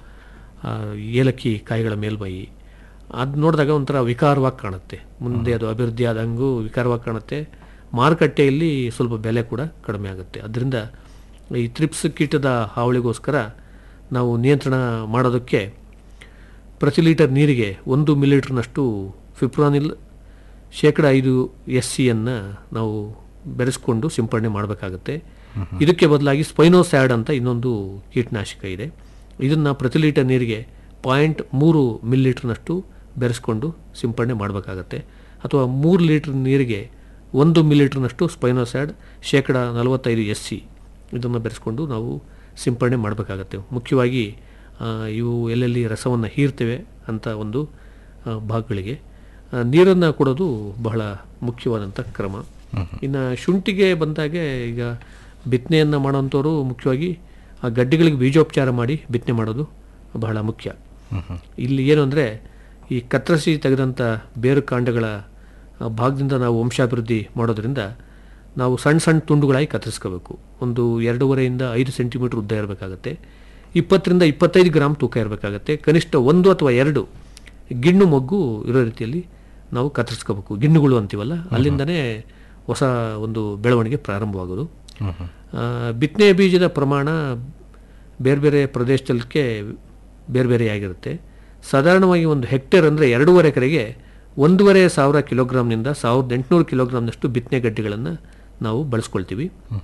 ಆ, ಏಲಕ್ಕಿ ಕಾಯಿಗಳ ಮೇಲ್ಮೈ ಅದು ನೋಡಿದಾಗ ಒಂಥರ ವಿಕಾರವಾಗಿ ಕಾಣುತ್ತೆ ಮುಂದೆ ಅದು ಅಭಿವೃದ್ಧಿ ಆದಂಗೂ ವಿಕಾರವಾಗಿ ಕಾಣುತ್ತೆ ಮಾರುಕಟ್ಟೆಯಲ್ಲಿ ಸ್ವಲ್ಪ ಬೆಲೆ ಕೂಡ ಕಡಿಮೆ ಆಗುತ್ತೆ ಅದರಿಂದ ಈ ತ್ರಿಪ್ಸ್ ಕೀಟದ ಹಾವಳಿಗೋಸ್ಕರ ನಾವು ನಿಯಂತ್ರಣ ಮಾಡೋದಕ್ಕೆ ಪ್ರತಿ ಲೀಟರ್ ನೀರಿಗೆ ಒಂದು ಮಿಲಿಲೀಟರ್ನಷ್ಟು ಫಿಪ್ರಾನಿಲ್ ಶೇಕಡ ಐದು ಎಸ್ ಸಿಯನ್ನು ನಾವು ಬೆರೆಸ್ಕೊಂಡು ಸಿಂಪಡಣೆ ಮಾಡಬೇಕಾಗುತ್ತೆ ಇದಕ್ಕೆ ಬದಲಾಗಿ ಸ್ಪೈನೋಸ್ಯಾಡ್ ಅಂತ ಇನ್ನೊಂದು ಕೀಟನಾಶಕ ಇದೆ ಇದನ್ನು ಪ್ರತಿ ಲೀಟರ್ ನೀರಿಗೆ ಪಾಯಿಂಟ್ ಮೂರು ಮಿಲಿಲೀಟರ್ನಷ್ಟು ಬೆರೆಸ್ಕೊಂಡು ಸಿಂಪಡಣೆ ಮಾಡಬೇಕಾಗತ್ತೆ ಅಥವಾ ಮೂರು ಲೀಟರ್ ನೀರಿಗೆ ಒಂದು ಮಿಲಿಲೀಟರ್ನಷ್ಟು ಸ್ಪೈನೋಸ್ಯಾಡ್ ಶೇಕಡ ನಲವತ್ತೈದು ಎಸ್ ಸಿ ಇದನ್ನು ಬೆರೆಸ್ಕೊಂಡು ನಾವು ಸಿಂಪಡಣೆ ಮಾಡಬೇಕಾಗತ್ತೆ ಮುಖ್ಯವಾಗಿ ಆ, ಇವು ಎಲ್ಲೆಲ್ಲಿ ರಸವನ್ನು ಹೀರ್ತವೆ ಅಂತ ಒಂದು ಆ, ಭಾಗಗಳಿಗೆ ನೀರನ್ನು ಕೊಡೋದು ಬಹಳ ಮುಖ್ಯವಾದಂಥ ಕ್ರಮ ಇನ್ನು ಶುಂಠಿಗೆ ಬಂದಾಗೆ ಈಗ ಬಿತ್ತನೆಯನ್ನು ಮಾಡೋಂಥವ್ರು ಮುಖ್ಯವಾಗಿ ಆ ಗಡ್ಡೆಗಳಿಗೆ ಬೀಜೋಪಚಾರ ಮಾಡಿ ಬಿತ್ತನೆ ಮಾಡೋದು ಬಹಳ ಮುಖ್ಯ ಇಲ್ಲಿ ಏನು ಅಂದರೆ ಈ ಕತ್ತರಿಸಿ ತೆಗೆದಂಥ ಬೇರು ಕಾಂಡಗಳ ಆ, ಭಾಗದಿಂದ ನಾವು ವಂಶಾಭಿವೃದ್ಧಿ ಮಾಡೋದ್ರಿಂದ ನಾವು ಸಣ್ಣ ಸಣ್ಣ ತುಂಡುಗಳಾಗಿ ಕತ್ತರಿಸ್ಕೋಬೇಕು ಒಂದು ಎರಡೂವರೆಯಿಂದ ಐದು ಸೆಂಟಿಮೀಟರ್ ಉದ್ದ ಇರಬೇಕಾಗತ್ತೆ ಇಪ್ಪತ್ತರಿಂದ ಇಪ್ಪತ್ತೈದು ಗ್ರಾಮ್ ತೂಕ ಇರಬೇಕಾಗತ್ತೆ ಕನಿಷ್ಠ ಒಂದು ಅಥವಾ ಎರಡು ಗಿಣ್ಣು ಮೊಗ್ಗು ಇರೋ ರೀತಿಯಲ್ಲಿ ನಾವು ಕತ್ತರಿಸ್ಕೋಬೇಕು ಗಿಣ್ಣುಗಳು ಅಂತೀವಲ್ಲ ಅಲ್ಲಿಂದನೇ ಹೊಸ ಒಂದು ಬೆಳವಣಿಗೆ ಪ್ರಾರಂಭವಾಗೋದು ಆ, ಬಿತ್ತನೆ ಬೀಜದ ಪ್ರಮಾಣ ಬೇರೆ ಬೇರೆ ಪ್ರದೇಶದಕ್ಕೆ ಬೇರೆ ಬೇರೆಯಾಗಿರುತ್ತೆ ಸಾಧಾರಣವಾಗಿ ಒಂದು ಹೆಕ್ಟೇರ್ ಅಂದರೆ ಎರಡೂವರೆ ಎಕರೆಗೆ ಒಂದೂವರೆ ಸಾವಿರ ಕಿಲೋಗ್ರಾಮ್ನಿಂದ ಸಾವಿರದ ಎಂಟುನೂರು ಕಿಲೋಗ್ರಾಮ್ನಷ್ಟು ಬಿತ್ತನೆ ಗಡ್ಡೆಗಳನ್ನು ನಾವು ಬಳಸ್ಕೊಳ್ತೀವಿ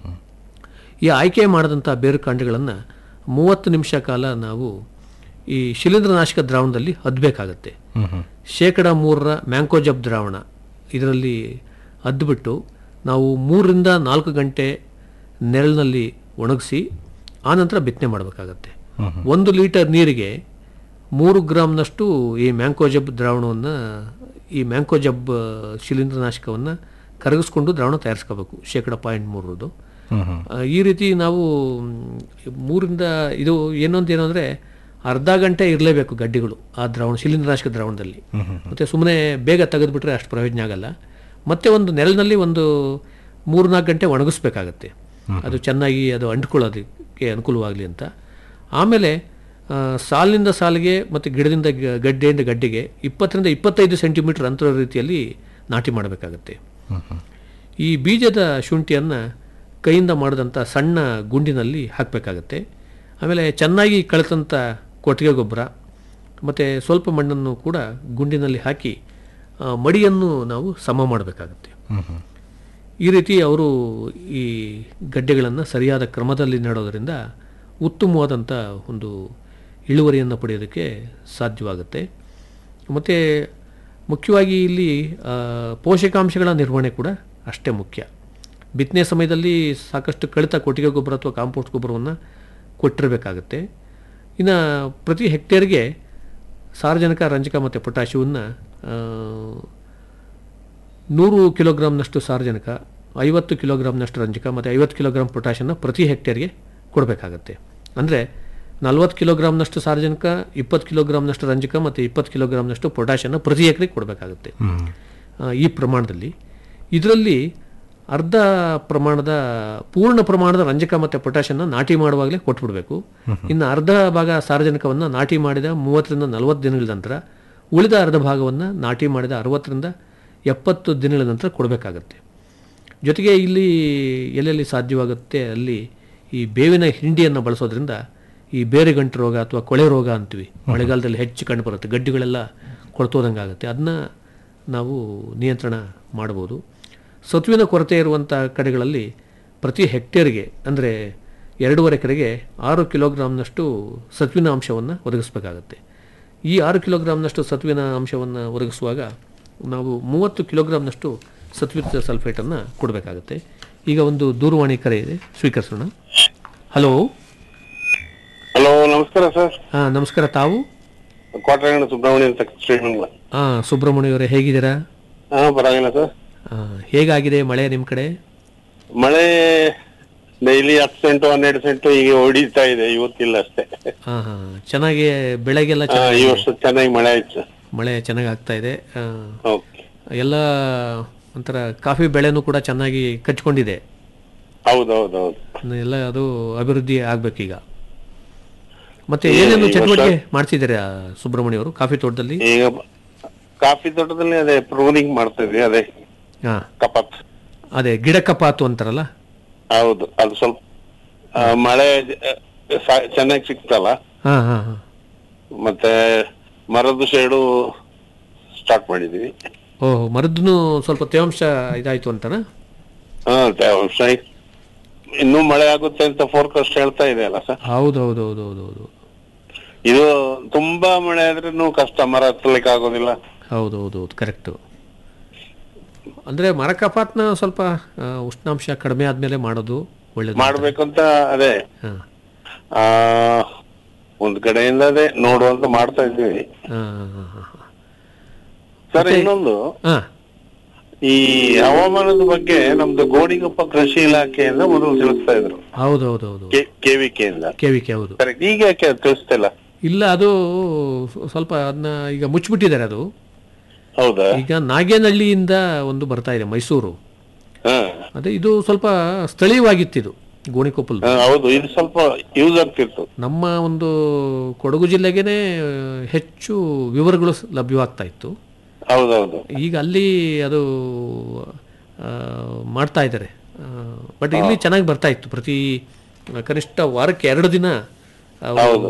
ಈ ಆಯ್ಕೆ ಮಾಡಿದಂಥ ಬೇರು ಕಾಂಡಗಳನ್ನು ಮೂವತ್ತು ನಿಮಿಷ ಕಾಲ ನಾವು ಈ ಶಿಲೀಂಧ್ರನಾಶಕ ದ್ರಾವಣದಲ್ಲಿ ಅದ್ಬೇಕಾಗತ್ತೆ ಶೇಕಡ ಮೂರರ ಮ್ಯಾಂಕೋಜಬ್ ದ್ರಾವಣ ಇದರಲ್ಲಿ ಅದ್ಬಿಟ್ಟು ನಾವು ಮೂರರಿಂದ ನಾಲ್ಕು ಗಂಟೆ ನೆರಳಿನಲ್ಲಿ ಒಣಗಿಸಿ ಆನಂತರ ಬಿತ್ತನೆ ಮಾಡಬೇಕಾಗತ್ತೆ ಒಂದು ಲೀಟರ್ ನೀರಿಗೆ ಮೂರು ಗ್ರಾಮ್ನಷ್ಟು ಈ ಮ್ಯಾಂಕೋಜಬ್ ದ್ರಾವಣವನ್ನು ಈ ಮ್ಯಾಂಕೋಜಬ್ ಶಿಲೀಂಧ್ರನಾಶಕವನ್ನು ಕರಗಿಸ್ಕೊಂಡು ದ್ರಾವಣ ತಯಾರಿಸ್ಕೋಬೇಕು ಶೇಕಡ ಪಾಯಿಂಟ್ ಮೂರರದು ಆ, ಈ ರೀತಿ ನಾವು ಮ್, ಮೂರಿಂದ ಇದು ಏನೊಂದು ಏನು ಅಂದರೆ ಅರ್ಧ ಗಂಟೆ ಇರಲೇಬೇಕು ಗಡ್ಡೆಗಳು ಆ ದ್ರಾವಣ ಶಿಲೀಂಧ್ರನಾಶಕ ದ್ರಾವಣದಲ್ಲಿ ಮತ್ತು ಸುಮ್ಮನೆ ಬೇಗ ತೆಗೆದುಬಿಟ್ರೆ ಅಷ್ಟು ಪ್ರಯೋಜನ ಆಗಲ್ಲ ಮತ್ತೆ ಒಂದು ನೆಲದಲ್ಲಿ ಒಂದು ಮೂರು ನಾಲ್ಕು ಗಂಟೆ ಒಣಗಿಸ್ಬೇಕಾಗತ್ತೆ ಅದು ಚೆನ್ನಾಗಿ ಅದು ಅಂಟ್ಕೊಳ್ಳೋದಕ್ಕೆ ಅನುಕೂಲವಾಗಲಿ ಅಂತ ಆಮೇಲೆ ಆ, ಸಾಲಿನಿಂದ ಸಾಲಿಗೆ ಮತ್ತು ಗಿಡದಿಂದ ಗ- ಗಡ್ಡೆಯಿಂದ ಗಡ್ಡೆಗೆ ಇಪ್ಪತ್ತರಿಂದ ಇಪ್ಪತ್ತೈದು ಸೆಂಟಿಮೀಟರ್ ಅಂತರ ರೀತಿಯಲ್ಲಿ ನಾಟಿ ಮಾಡಬೇಕಾಗತ್ತೆ ಈ ಬೀಜದ ಶುಂಠಿಯನ್ನು ಕೈಯಿಂದ ಮಾಡಿದಂಥ ಸಣ್ಣ ಗುಂಡಿನಲ್ಲಿ ಹಾಕಬೇಕಾಗತ್ತೆ ಆಮೇಲೆ ಚೆನ್ನಾಗಿ ಕಳೆದಂಥ ಕೊಟ್ಟಿಗೆ ಗೊಬ್ಬರ ಮತ್ತು ಸ್ವಲ್ಪ ಮಣ್ಣನ್ನು ಕೂಡ ಗುಂಡಿನಲ್ಲಿ ಹಾಕಿ ಆ, ಮಡಿಯನ್ನು ನಾವು ಸಮ ಮಾಡಬೇಕಾಗತ್ತೆ ಈ ರೀತಿ ಅವರು ಈ ಗಡ್ಡೆಗಳನ್ನು ಸರಿಯಾದ ಕ್ರಮದಲ್ಲಿ ನೆಡೋದರಿಂದ ಉತ್ತಮವಾದಂಥ ಒಂದು ಇಳುವರಿಯನ್ನು ಪಡೆಯೋದಕ್ಕೆ ಸಾಧ್ಯವಾಗುತ್ತೆ ಮತ್ತು ಮುಖ್ಯವಾಗಿ ಇಲ್ಲಿ ಆ, ಪೋಷಕಾಂಶಗಳ ನಿರ್ವಹಣೆ ಕೂಡ ಅಷ್ಟೇ ಮುಖ್ಯ ಬಿತ್ತನೆ ಸಮಯದಲ್ಲಿ ಸಾಕಷ್ಟು ಕಳಿತ ಕೊಟ್ಟಿಗೆ ಗೊಬ್ಬರ ಅಥವಾ ಕಾಂಪೋಸ್ಟ್ ಗೊಬ್ಬರವನ್ನು ಕೊಟ್ಟಿರಬೇಕಾಗತ್ತೆ ಇನ್ನು ಪ್ರತಿ ಹೆಕ್ಟೇರ್ಗೆ ಸಾರಜನಕ ರಂಜಕ ಮತ್ತು ಪೊಟ್ಯಾಷಿಯವನ್ನು ನೂರು ಕಿಲೋಗ್ರಾಮ್ನಷ್ಟು ಸಾರಜನಕ ಐವತ್ತು ಕಿಲೋಗ್ರಾಮ್ನಷ್ಟು ರಂಜಕ ಮತ್ತು ಐವತ್ತು ಕಿಲೋಗ್ರಾಮ್ ಪೊಟ್ಯಾಷನ್ನು ಪ್ರತಿ ಹೆಕ್ಟೇರ್ಗೆ ಕೊಡಬೇಕಾಗತ್ತೆ ಅಂದರೆ ನಲ್ವತ್ತು ಕಿಲೋಗ್ರಾಮ್ನಷ್ಟು ಸಾರಜನಕ ಇಪ್ಪತ್ತು ಕಿಲೋಗ್ರಾಮ್ನಷ್ಟು ರಂಜಕ ಮತ್ತು ಇಪ್ಪತ್ತು ಕಿಲೋಗ್ರಾಮ್ನಷ್ಟು ಪೊಟ್ಯಾಷನ್ನು ಪ್ರತಿ ಎಕರೆಗೆ ಕೊಡಬೇಕಾಗುತ್ತೆ ಆ, ಈ ಪ್ರಮಾಣದಲ್ಲಿ ಇದರಲ್ಲಿ ಅರ್ಧ ಪ್ರಮಾಣದ ಪೂರ್ಣ ಪ್ರಮಾಣದ ರಂಜಕ ಮತ್ತು ಪೊಟ್ಯಾಷನ್ನು ನಾಟಿ ಮಾಡುವಾಗಲೇ ಕೊಟ್ಬಿಡಬೇಕು ಇನ್ನು ಅರ್ಧ ಭಾಗ ಸಾರಜನಕವನ್ನು ನಾಟಿ ಮಾಡಿದ ಮೂವತ್ತರಿಂದ ನಲವತ್ತು ದಿನಗಳ ನಂತರ ಉಳಿದ ಅರ್ಧ ಭಾಗವನ್ನು ನಾಟಿ ಮಾಡಿದ ಅರವತ್ತರಿಂದ ಎಪ್ಪತ್ತು ದಿನಗಳ ನಂತರ ಕೊಡಬೇಕಾಗತ್ತೆ ಜೊತೆಗೆ ಇಲ್ಲಿ ಎಲ್ಲೆಲ್ಲಿ ಸಾಧ್ಯವಾಗುತ್ತೆ ಅಲ್ಲಿ ಈ ಬೇವಿನ ಹಿಂಡಿಯನ್ನು ಬಳಸೋದ್ರಿಂದ ಈ ಬೇರೆ ಗಂಟು ರೋಗ ಅಥವಾ ಕೊಳೆ ರೋಗ ಅಂತೀವಿ ಮಳೆಗಾಲದಲ್ಲಿ ಹೆಚ್ಚು ಕಂಡು ಬರುತ್ತೆ ಗಡ್ಡಿಗಳೆಲ್ಲ ಕೊಳ್ತೋದಂಗೆ ಆಗುತ್ತೆ ಅದನ್ನ ನಾವು ನಿಯಂತ್ರಣ ಮಾಡ್ಬೋದು ಸತ್ವಿನ ಕೊರತೆ ಇರುವಂಥ ಕಡೆಗಳಲ್ಲಿ ಪ್ರತಿ ಹೆಕ್ಟೇರ್ಗೆ ಅಂದರೆ ಎರಡೂವರೆ ಎಕರೆಗೆ ಆರು ಕಿಲೋಗ್ರಾಮ್ನಷ್ಟು ಸತ್ವಿನ ಅಂಶವನ್ನು ಒದಗಿಸಬೇಕಾಗತ್ತೆ ಈ ಆರು ಕಿಲೋಗ್ರಾಮ್ನಷ್ಟು ಸತ್ವಿನ ಅಂಶವನ್ನು ಒದಗಿಸುವಾಗ ನಾವು ಮೂವತ್ತು ಕಿಲೋಗ್ರಾಮ್ನಷ್ಟು ಸತ್ವಿತ ಸಲ್ಫೇಟನ್ನು ಕೊಡಬೇಕಾಗತ್ತೆ ಈಗ ಒಂದು ದೂರವಾಣಿ ಕರೆ ಇದೆ ಸ್ವೀಕರಿಸೋಣ ಹಲೋ ಹಲೋ ನಮಸ್ಕಾರ ಸರ್ ಹಾಂ ನಮಸ್ಕಾರ ತಾವು ಕೋಟರಂಗಣ ಸುಬ್ರಹ್ಮಣ್ಯ ಅಂತ ಶ್ರೀಮಂಗಲ ಹಾಂ ಸುಬ್ರಹ್ಮಣ್ಯವರೇ ಹೇಗಿದ್ದೀರಾ ಹಾ ಪರವಾಗಿಲ್ಲ ಸರ್ ಆ, ಹೇಗಾಗಿದೆ ಮಳೆ ನಿಮ್ಮ ಕಡೆ ಮಳೆ ಡೈಲಿ ಹತ್ತು ಸೆಂಟು ಹನ್ನೆರಡು ಸೆಂಟು ಈಗ ಹೊಡಿತಾ ಇದೆ ಇವತ್ತಿಲ್ಲ ಅಷ್ಟೇ ಹಾಂ ಹಾಂ ಚೆನ್ನಾಗಿ ಬೆಳೆಗೆಲ್ಲ ಹಾ, ಚೆನ್ನಾಗಿ ಈ ವರ್ಷ ಚೆನ್ನಾಗಿ ಮಳೆ ಆಯ್ತು ಸರ್ ಮಳೆ ಚೆನ್ನಾಗಿ ಆಗ್ತಾ ಇದೆ ಆ, ಓಕೆ ಎಲ್ಲ ಒಂಥರ ಕಾಫಿ ಬೆಳೆನೂ ಕೂಡ ಚೆನ್ನಾಗಿ ಕಚ್ಕೊಂಡಿದೆ ಹೌದು ಹೌದು ಹೌದು ಇನ್ನು ಎಲ್ಲ ಅದು ಅಭಿವೃದ್ಧಿ ಆಗ್ಬೇಕೀಗ ಮತ್ತೆ ಏನೇನು ಚಟುವಟಿಕೆ ಮಾಡ್ತಿದ್ದೀರಾ ಸುಬ್ರಹ್ಮಣ್ಯ ಅವರು ಕಾಫಿ ತೋಟದಲ್ಲಿ ಈಗ ಕಾಫಿ ತೋಟದಲ್ಲಿ ಅದೇ ಪ್ರೂನಿಂಗ್ ಮಾಡ್ತಾ ಇದ್ವಿ ಅದೇ ಹಾ ಕಪಾತ್ ಅದೇ ಗಿಡ ಕಪಾತು ಅಂತಾರಲ್ಲ ಹೌದು ಅದು ಸ್ವಲ್ಪ ಆ, ಮಳೆ ಸಾ- ಚೆನ್ನಾಗಿ ಸಿಕ್ತಲ್ಲ ಹಾ ಹಾ ಹಾ ಮತ್ತೆ ಮರದ ಶೇಡು ಸ್ಟಾರ್ಟ್ ಮಾಡಿದೀವಿ ಓಹ್ ಮರದ್ದು ಸ್ವಲ್ಪ ತೇವಾಂಶ ಇದಾಯ್ತು ಅಂತನಾ ಹಾ ತೇವಾಂಶ ಇನ್ನೂ ಮಳೆ ಆಗುತ್ತೆ ಅಂತ ಫೋರ್ಕಾಸ್ಟ್ ಹೇಳ್ತಾ ಇದೆ ಅಲ್ಲ ಸರ್ ಹೌದು ಹೌದು ಹೌದು ಹೌದು ಹೌದು ಇದು ತುಂಬಾ ಮಳೆ ಆದ್ರೂ ಕಷ್ಟ ಮರ ಹತ್ತಲಿಕ್ಕೆ ಆಗೋದಿಲ್ಲ ಹೌದು ಹೌದು ಹೌದು ಕರೆಕ್ಟು ಅಂದರೆ ಮರ ಕಪಾತ್ನ ಸ್ವಲ್ಪ ಆ, ಉಷ್ಣಾಂಶ ಕಡಿಮೆ ಆದಮೇಲೆ ಮಾಡೋದು ಒಳ್ಳೇದು ಮಾಡ್ಬೇಕು ಅಂತ ಅದೇ ಹಾಂ ಆ ಒಂದ್ ಕಡೆಯಿಂದ ಅದೇ ನೋಡುವಂತ ಮಾಡ್ತಾ ಇದ್ದೀವಿ ಹಾಂ ಹಾಂ ಹಾಂ ಸರ್ ಇನ್ನೊಂದು ಹಾಂ ಈ ಹವಾಮಾನದ ಬಗ್ಗೆ ನಮ್ದು ಗೋಡಿಗೊಪ್ಪ ಕೃಷಿ ಇಲಾಖೆಯಿಂದ ಮೊದಲು ತಿಳಿಸ್ತಾ ಇದ್ರು ಹೌದು ಹೌದು ಹೌದು ಕೆವಿಕೆಯಿಂದ ಕೆ ವಿ ಕೆ ಹೌದು ಕರೆಕ್ಟ್ ಈಗ ಯಾಕೆ ಅದು ತಿಳಿಸ್ತಿಲ್ಲ ಇಲ್ಲ ಅದು ಸ್ವಲ್ಪ ಅದನ್ನ ಈಗ ಮುಚ್ಚಿಬಿಟ್ಟಿದ್ದಾರೆ ಅದು ಹೌದಾ ಈಗ ನಾಗೇನಹಳ್ಳಿಯಿಂದ ಒಂದು ಬರ್ತಾ ಇದೆ ಮೈಸೂರು ಹಾ ಅದೇ ಇದು ಸ್ವಲ್ಪ ಸ್ಥಳೀಯವಾಗಿತ್ತಿದು ಗೋಣಿಕೊಪ್ಪಲ್ ಹಾ, ಹೌದು ಇದು ಸ್ವಲ್ಪ ಯೂಸ್ ಆಗ್ತಿತ್ತು ನಮ್ಮ ಒಂದು ಕೊಡಗು ಜಿಲ್ಲೆಗೇನೆ ಹೆಚ್ಚು ವಿವರಗಳು ಸ್- ಲಭ್ಯವಾಗ್ತಾ ಇತ್ತು ಹೌದೌದು ಈಗ ಅಲ್ಲಿ ಅದು ಆ, ಮಾಡ್ತಾ ಇದ್ದಾರೆ ಬಟ್ ಇಲ್ಲಿ ಚೆನ್ನಾಗಿ ಬರ್ತಾ ಇತ್ತು ಪ್ರತಿ ಆ, ಕನಿಷ್ಠ ವಾರಕ್ಕೆ ಎರಡು ದಿನ ಅವರು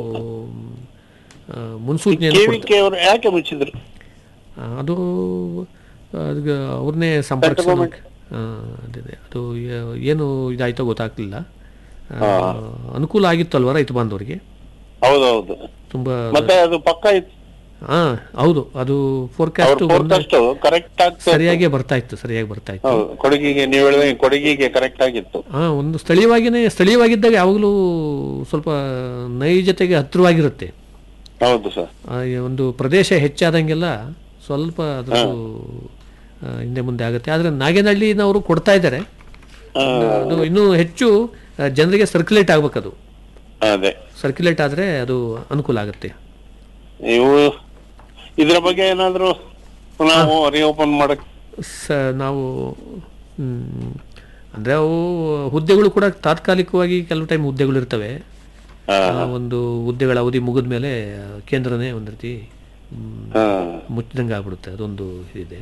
ಆ, ಮುನ್ಸೂಚನೆಯನ್ನು ಕೊಡ್ತಾರೆ. ಕೆವಿಕೆ ಅವರು ಯಾಕೆ ಮುಚ್ಚಿದ್ರು ಆ, ಅದು ಅದು ಅವ್ರನ್ನೇ ಸಂಪರ್ಕಿಸ ಅದೇ ಅದು ಯ- ಏನು ಇದಾಯ್ತೋ ಗೊತ್ತಾಗ್ಲಿಲ್ಲ ಆ, ಅನುಕೂಲ ಆಗಿತ್ತು ಅಲ್ವಾ ರೈತ ಬಾಂಧವರಿಗೆ ಹೌದೌದು ತುಂಬಾ ಮತ್ತೆ ಅದು ಪಕ್ಕ ಇತ್ತು ಹಾ ಹೌದು ಅದು ಅವ್ರ ಫೋರ್ಕಾಸ್ಟ್ ಫೋರ್ಕಾಸ್ಟ್ ಕರೆಕ್ಟ್ ಆಗ್ತದೆ ಸರಿಯಾಗಿ ಬರ್ತಾ ಇತ್ತು ಸರಿಯಾಗಿ ಬರ್ತಾ ಇತ್ತು ಹೌದು ಕೊಡಗಿಗೆ ನೀವು ಹೇಳಿದಂಗೆ ಕೊಡಗಿಗೆ ಕರೆಕ್ಟ್ ಆಗಿತ್ತು ಹಾ ಒಂದು ಸ್ಥಳೀಯವಾಗಿನೇ ಸ್ಥಳೀಯವಾಗಿದ್ದಾಗ ಯಾವಾಗಲೂ ಸ್ವಲ್ಪ ನೈಜತೆಗೆ ಹತ್ತಿರವಾಗಿರುತ್ತೆ ಹೌದು ಸರ್ ಆ, ಈ ಒಂದು ಪ್ರದೇಶ ಹೆಚ್ಚಾದಂಗೆಲ್ಲ ಸ್ವಲ್ಪ ಅದ್ರದ್ದು ಆ, ಹಿಂದೆ ಮುಂದೆ ಆಗುತ್ತೆ ಆದರೆ ನಾಗೇನಹಳ್ಳಿನವರು ಕೊಡ್ತಾ ಇದ್ದಾರೆ ಅದು ಇನ್ನೂ ಹೆಚ್ಚು ಆ, ಜನರಿಗೆ ಸರ್ಕ್ಯುಲೇಟ್ ಆಗ್ಬೇಕದು ಅದೇ ಸರ್ಕ್ಯುಲೇಟ್ ಆದರೆ ಅದು ಅನುಕೂಲ ಆಗುತ್ತೆ ನೀವು ಇದ್ರ ಬಗ್ಗೆ ಏನಾದ್ರು ನಾವು ರಿಓಪನ್ ಮಾಡಕ್ ಸ ನಾವು ಮ್, ಅಂದ್ರೆ ಅವು ಹುದ್ದೆಗಳು ಕೂಡ ತಾತ್ಕಾಲಿಕವಾಗಿ ಕೆಲವು ಟೈಮ್ ಹುದ್ದೆಗಳು ಇರ್ತವೆ ಹಾ, ಆ ಒಂದು ಹುದ್ದೆಗಳ ಅವಧಿ ಮುಗಿದ ಮೇಲೆ ಕೇಂದ್ರನೇ ಒಂದು ರೀತಿ ಮ್, ಹಾ, ಮುಚ್ಚಿದಂಗೆ ಆಗ್ಬಿಡುತ್ತೆ ಅದೊಂದು ಇದಿದೆ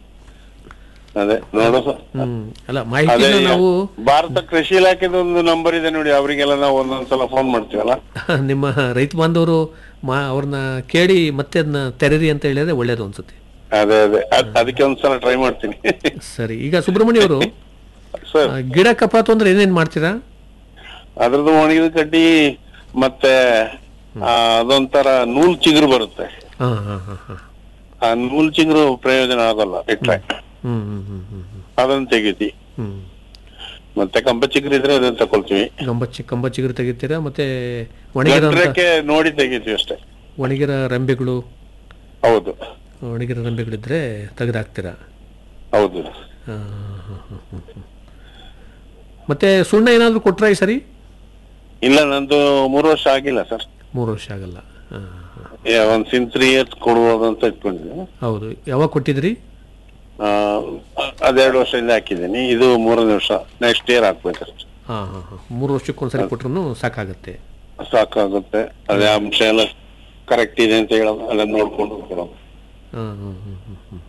ಅದೇ ನೋಡು ಸರ್ ಹ್ಮ್ ಅಲ್ಲ ಅದೇ ಮಾಹಿತಿನ ನಾವು ಭಾರತ ಕೃಷಿ ಇಲಾಖೆದ ಒಂದು ನಂಬರ್ ಇದೆ ನೋಡಿ ಅವರಿಗೆಲ್ಲ ನಾವು ಒಂದೊಂದ್ಸಲ ಫೋನ್ ಮಾಡ್ತೀವಲ್ಲ ನಿಮ್ಮ ರೈತ ಬಾಂಧವರು ಮಾ ಅವ್ರನ್ನ ಕೇಳಿ ಮತ್ತೆ ಅದನ್ನ ತೆರೀರಿ ಅಂತ ಹೇಳಿದ್ರೆ ಒಳ್ಳೇದು ಅನ್ಸುತ್ತೆ ಅದೇ ಅದೇ ಅದ್- ಅದಕ್ಕೆ ಒಂದ್ಸಲ ಟ್ರೈ ಮಾಡ್ತೀನಿ ಸರಿ ಈಗ ಸುಬ್ರಹ್ಮಣ್ಯ ಅವರು ಸರ್ ಗಿಡ ಕಪಾತು ಅಂದ್ರೆ ಏನೇನ್ ಮಾಡ್ತೀರಾ ಅದ್ರದ್ದು ಒಣಗಿದ ಕಡ್ಡಿ ಮತ್ತೆ ಆ, ಅದೊಂಥರ ನೂಲ್ ಚಿಗುರು ಬರುತ್ತೆ ಹಾ ಹಾ ಹಾ ಹಾ ಆ ನೂಲ್ ಚಿಗುರು ಪ್ರಯೋಜನ ಆಗೋಲ್ಲ ಇಟ್ರೆ ಹ್ಮ್ ಹ್ಮ್ ಹ್ಮ್ ಹ್ಮ್ ಹ್ಮ್ ಅದನ್ನ ತೆಗಿತಿ ಹ್ಮ್ ಮತ್ತೆ ಕಂಬ ಚಿಗುರು ಇದ್ರೆ ಅದನ್ನ ತಕೊಳ್ತೀವಿ ಕಂಬ ಚಿ ಕಂಬ ಚಿಗುರು ತೆಗಿತೀರಾ ಮತ್ತೆ ಒಣಗಿರೋ ಅಂತ ಗಂಟ್ರಕ್ಕೆ ನೋಡಿ ತೆಗಿತೀವಿ ಅಷ್ಟೇ ಒಣಗಿರೋ ರೆಂಬೆಗಳು ಹೌದು ಒಣಗಿರೋ ರೆಂಬೆಗಳಿದ್ರೆ ತೆಗೆದಾಕ್ತೀರಾ ಹೌದು ಆ, ಹ, ಹ, ಹ, ಹ. ಮತ್ತೆ ಸುಣ್ಣ ಏನಾದರೂ ಕೊಟ್ರಾ ಈ ಸರಿ ಇಲ್ಲ ನಂದು ಮೂರು ವರ್ಷ ಆಗಿಲ್ಲ ಸರ್ ಮೂರು ವರ್ಷ ಆಗಲ್ಲ ಆ, ಹ. ಒಂದ್ ಸಿನ್ ತ್ರೀ ಇಯರ್ಸ್ ಕೊಡ್ಬೋದು ಅಂತ ಇಟ್ಕೊಂಡಿದ್ದೆ ಹೌದು ಯಾವಾಗ ಕೊಟ್ಟಿದ್ರಿ ಆ, ಅದೆರಡು ವರ್ಷದಿಂದ ಹಾಕಿದ್ದೀನಿ ಇದು ಮೂರನೇ ವರ್ಷ ನೆಕ್ಸ್ಟ್ ಇಯರ್ ಹಾಕ್ಬೇಕಷ್ಟೆ ಹಾಂ ಹಾಂ ಹಾಂ ಮೂರು ವರ್ಷಕ್ಕೊಂದ್ಸರಿ ಕೊಟ್ರು ಸಾಕಾಗತ್ತೆ ಸಾಕಾಗುತ್ತೆ ಅದೇ ಅಂಶ ಎಲ್ಲ ಕರೆಕ್ಟ್ ಇದೆ ಅಂತ ಹೇಳೋದು ಎಲ್ಲ ನೋಡ್ಕೊಂಡು ಕೊಡೋದು ಹಾಂ ಹಾಂ ಹಾಂ ಹಾಂ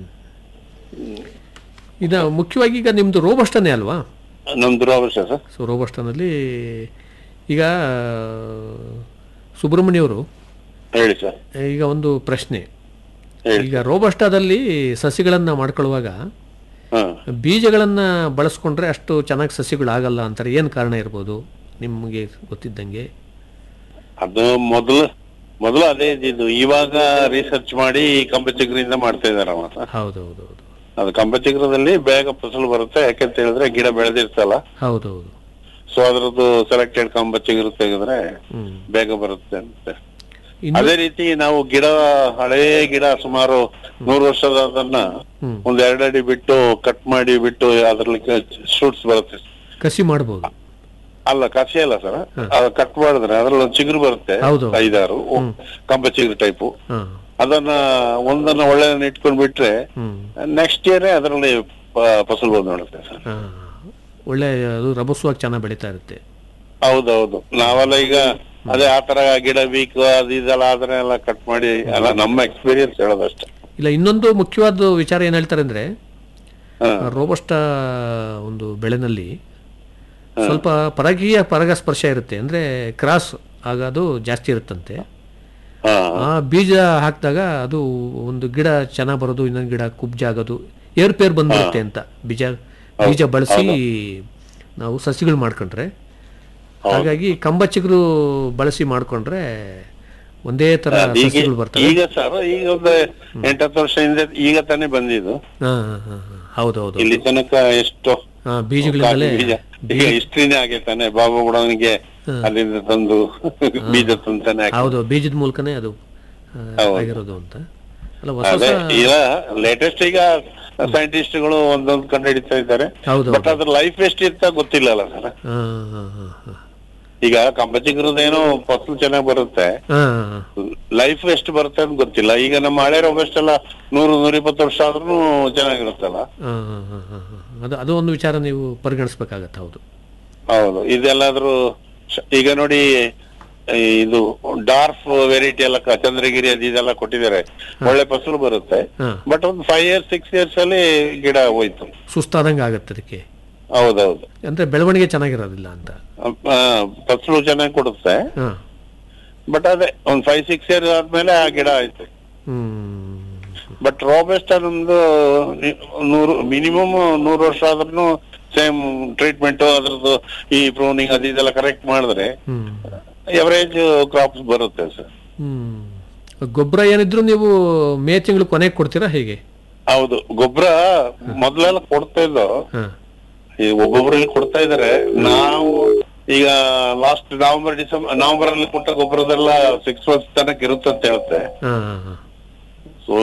ಇದು ಮುಖ್ಯವಾಗಿ ಈಗ ನಿಮ್ಮದು ರೋಬಸ್ಟನೇ ಅಲ್ವಾ ನಮ್ ದುರಾವರ್ಷ ಸರ್ ಸೊ ರೋಬಸ್ಟನಲ್ಲಿ ಈಗ ಸುಬ್ರಹ್ಮಣ್ಯವರು ಹೇಳಿ ಸರ್ ಈಗ ಒಂದು ಪ್ರಶ್ನೆ ಹೇಳಿ ಈಗ ರೋಬಸ್ಟಾದಲ್ಲಿ ಸಸಿಗಳನ್ನು ಮಾಡ್ಕೊಳ್ಳುವಾಗ ಹಾ ಬೀಜಗಳನ್ನು ಬಳಸ್ಕೊಂಡ್ರೆ ಅಷ್ಟು ಚೆನ್ನಾಗಿ ಸಸಿಗಳಾಗಲ್ಲ ಅಂತಾರೆ ಏನು ಕಾರಣ ಇರ್ಬೋದು ನಿಮಗೆ ಗೊತ್ತಿದ್ದಂಗೆ ಅದು ಮೊದಲು ಮೊದಲು ಅದೇ ಇದ್ದಿದ್ದು ಇವಾಗ ರಿಸರ್ಚ್ ಮಾಡಿ ಕಂಬ ಚಿಗುರಿಂದ ಮಾಡ್ತಾ ಇದಾರಮ್ಮ ಸರ್ ಹೌದು ಹೌದು ಹೌದು ಅದು ಕಂಬ ಚಿಗುರದಲ್ಲಿ ಬೇಗ ಫಸಲು ಬರುತ್ತೆ ಯಾಕಂತ ಹೇಳಿದ್ರೆ ಗಿಡ ಬೆಳೆದಿರ್ತಲ್ಲ ಹೌದು ಹೌದು ಸೊ ಅದ್ರದ್ದು ಸೆಲೆಕ್ಟೆಡ್ ಕಂಬ ಚಿಗುರು ತೆಗೆದ್ರೆ ಹ್ಮ್. ಬೇಗ ಬರುತ್ತೆ ಅಂತ ಇನ್ನು ಅದೇ ರೀತಿ ನಾವು ಗಿಡ ಹಳೇ ಗಿಡ ಸುಮಾರು ನೂರು ವರ್ಷದನ್ನ ಹ್ಮ್. ಒಂದ್ ಎರಡಡಿ ಬಿಟ್ಟು ಕಟ್ ಮಾಡಿ ಬಿಟ್ಟು ಅದ್ರಲ್ಲಿ ಶೂಟ್ಸ್ ಬರುತ್ತೆ ಕಸಿ ಮಾಡ್ಬೋದು ಅಲ್ಲ ಕಸಿ ಅಲ್ಲ ಸರ್ ಕಟ್ ಮಾಡಿದ್ರೆ ಅದ್ರಲ್ಲಿ ಒಂದು ಚಿಗುರು ಬರುತ್ತೆ ಹೌದು. ಐದಾರು ಕಂಬ ಚಿಗುರು ಟೈಪು ಹಾಂ ಅದನ್ನ ಒಂದನ್ನ ಒಳ್ಳೆ ಇಟ್ಕೊಂಡ್ ಬಿಟ್ರೆ ಹ್ಮ್ ನೆಕ್ಸ್ಟ್ ಇಯರ್ ಅದರಲ್ಲಿ ಪ- ಫಸಲು ಬಂದು ನೋಡುತ್ತೆ ಸರ್ ಹಾಂ ಒಳ್ಳೆ ಅದು ರಭಸವಾಗಿ ಚೆನ್ನಾಗಿ ಬೆಳೀತಾ ಇರುತ್ತೆ ಹೌದೌದು ನಾವೆಲ್ಲ ಈಗ ಅದೇ ಆತರ ಗಿಡ ವೀಕ್ ಅದು ಇದೆಲ್ಲ ಆದ್ರೆ ಎಲ್ಲ ಕಟ್ ಮಾಡಿ ಅಲ್ಲ ನಮ್ಮ ಎಕ್ಸ್ಪೀರಿಯನ್ಸ್ ಹೇಳೋದಷ್ಟೇ ಇಲ್ಲ ಇನ್ನೊಂದು ಮುಖ್ಯವಾದ ವಿಚಾರ ಏನು ಹೇಳ್ತಾರೆ ಅಂದರೆ ಹಾ ರೋಬಸ್ಟ ಒಂದು ಬೆಳೆನಲ್ಲಿ ಸ್ವಲ್ಪ ಪರಕೀಯ ಪರಾಗಸ್ಪರ್ಶ ಇರುತ್ತೆ ಅಂದರೆ ಕ್ರಾಸ್ ಆಗೋದು ಜಾಸ್ತಿ ಇರುತ್ತಂತೆ ಹಾ ಆ ಬೀಜ ಹಾಕಿದಾಗ ಅದು ಒಂದು ಗಿಡ ಚೆನ್ನಾಗಿ ಬರೋದು ಇನ್ನೊಂದು ಗಿಡ ಕುಬ್ಜ ಆಗೋದು ಏರ್ಪೇರ್ ಬಂದ್ಬಿಡುತ್ತೆ ಅಂತ ಬೀಜ ಬೀಜ ಬಳಸಿ ನಾವು ಸಸಿಗಳು ಮಾಡ್ಕೊಂಡ್ರೆ ಹಾಗಾಗಿ ಕಂಬ ಚಿಗುರು ಬಳಸಿ ಮಾಡ್ಕೊಂಡ್ರೆ ಒಂದೇ ತರ ಈಗ ಸಸಿಗಳು ಬರ್ತವೆ ಈಗ ಸರ್ ಈಗ ಒಂದು ಎಂಟತ್ತು ವರ್ಷ ಹಿಂದೆ ಈಗ ತಾನೇ ಬಂದಿದ್ದು ಹಾ ಹಾ ಹಾ ಹಾ. ಹೌದೌದು ಇಲ್ಲಿ ತನಕ ಎಷ್ಟು ಹಾ ಬೀಜಗಳಿಂದಲೇ ಬೀಜ ಈಗ ಹಿಸ್ಟ್ರಿನೇ ಆಗೈತಾನೆ ಬಾಬಾ ಬುಡವನಿಗೆ ಅಲ್ಲಿಂದ ತಂದು ಬೀಜ ತಂತಾನೆ ಹಾಕಿ ಹೌದು ಬೀಜದ ಮೂಲಕನೇ ಅದು ಆ, ಹೌದು. ಆಗಿರೋದು ಅಂತ ಅಲ್ಲ ಹೊಸ ಅದೇ ಹೊಸ ಈಗ ಲೇಟೆಸ್ಟ್ ಈಗ ಸೈಂಟಿಸ್ಟ್ಗಳು ಒಂದೊಂದು ಕಂಡು ಹಿಡಿತಾ ಇದ್ದಾರೆ ಹೌದು ಬಟ್ ಅದ್ರ ಲೈಫ್ ಎಷ್ಟಿರ್ತ ಗೊತ್ತಿಲ್ಲಲ್ಲ ಸರ್ ಹಾ ಹಾ ಹಾ ಹಾ ಈಗ ಕಂಬಚಿಗ್ರದೇನೋ ಫಸಲು ಚೆನ್ನಾಗಿ ಬರುತ್ತೆ ಹಾ ಲೈಫ್ ಎಷ್ಟು ಬರುತ್ತೆ ಅಂತ ಗೊತ್ತಿಲ್ಲ ಈಗ ನಮ್ಮ ಹಳೆ ರೋಬಸ್ಟ್ ಎಲ್ಲ ನೂರು ನೂರಿಪ್ಪತ್ತು ವರ್ಷ ಆದ್ರೂ ಚೆನ್ನಾಗಿರುತ್ತಲ್ಲ ಹಾ, ಹಾ, ಹಾ, ಹಾ, ಹಾ. ಅದು ಅದು ಒಂದು ವಿಚಾರ ನೀವು ಪರಿಗಣಿಸ್ಬೇಕಾಗತ್ತೆ ಹೌದು ಹೌದು ಇದೆಲ್ಲಾದ್ರೂ ಶ- ಈಗ ನೋಡಿ ಈ ಇದು ಡಾರ್ಫ್ ವೆರೈಟಿ ಎಲ್ಲ ಕ- ಚಂದ್ರಗಿರಿ ಅದು ಇದೆಲ್ಲ ಕೊಟ್ಟಿದ್ದಾರೆ ಒಳ್ಳೆ ಫಸಲು ಬರುತ್ತೆ ಹಾ. ಬಟ್ ಒಂದು ಫೈವ್ ಇಯರ್ಸ್ ಸಿಕ್ಸ್ ಇಯರ್ಸ್ ಅಲ್ಲಿ ಗಿಡ ಹೋಯ್ತು ಸುಸ್ತಾದಂಗೆ ಆಗತ್ತೆ ಅದಕ್ಕೆ ಹೌದೌದು ಅಂದ್ರೆ ಬೆಳವಣಿಗೆ ಚೆನ್ನಾಗಿರೋದಿಲ್ಲ ಅಂತ ಆ, ಫಸಲು ಚೆನ್ನಾಗಿ ಕೊಡುತ್ತೆ ಹಾ ಬಟ್ ಅದೇ ಒಂದ್ ಫೈವ್ ಸಿಕ್ಸ್ ಇಯರ್ಸ್ ಆದ್ಮೇಲೆ ಆ ಗಿಡ ಆಯ್ತು ಹ್ಮ್ ಬಟ್ ರೋಬೆಸ್ಟ್ ನಮ್ದು ನಿ- ನೂರು ಮಿನಿಮಮ್ ನೂರು ವರ್ಷ ಆದ್ರೂ ಸೇಮ್ ಟ್ರೀಟ್ಮೆಂಟ್ ಅದ್ರದ್ದು ಈ ಪ್ರೂನಿಂಗ್ ಅದು ಇದೆಲ್ಲ ಕರೆಕ್ಟ್ ಮಾಡಿದ್ರೆ ಹ್ಮ್ ಎವರೇಜ್ ಕ್ರಾಪ್ಸ್ ಬರುತ್ತೆ ಸರ್ ಹ್ಮ್ ಗೊಬ್ಬರ ಏನಿದ್ರು ನೀವು ಮೇ ತಿಂಗಳು ಕೊನೆಗೆ ಕೊಡ್ತೀರಾ ಹೇಗೆ ಹೌದು ಗೊಬ್ಬರ ಮೊದ್ಲೆಲ್ಲ ಕೊಡ್ತಾ ಇದ್ದೋ ಹಾ ಈ ಒಬ್ಬೊಬ್ರಲ್ಲಿ ಕೊಡ್ತಾ ಇದಾರೆ ನಾವು ಈಗ ಲಾಸ್ಟ್ ನವೆಂಬರ್ ಡಿಸೆಂಬರ್ ನವೆಂಬರ್ ಅಲ್ಲಿ ಕೊಟ್ಟ ಗೊಬ್ಬರದೆಲ್ಲ ಸಿಕ್ಸ್ ಮಂತ್ಸ್ ತನಕ ಇರುತ್ತೆ ಅಂತ ಹೇಳುತ್ತೆ ಹಾ ಹಾ ಹಾ ಸೊ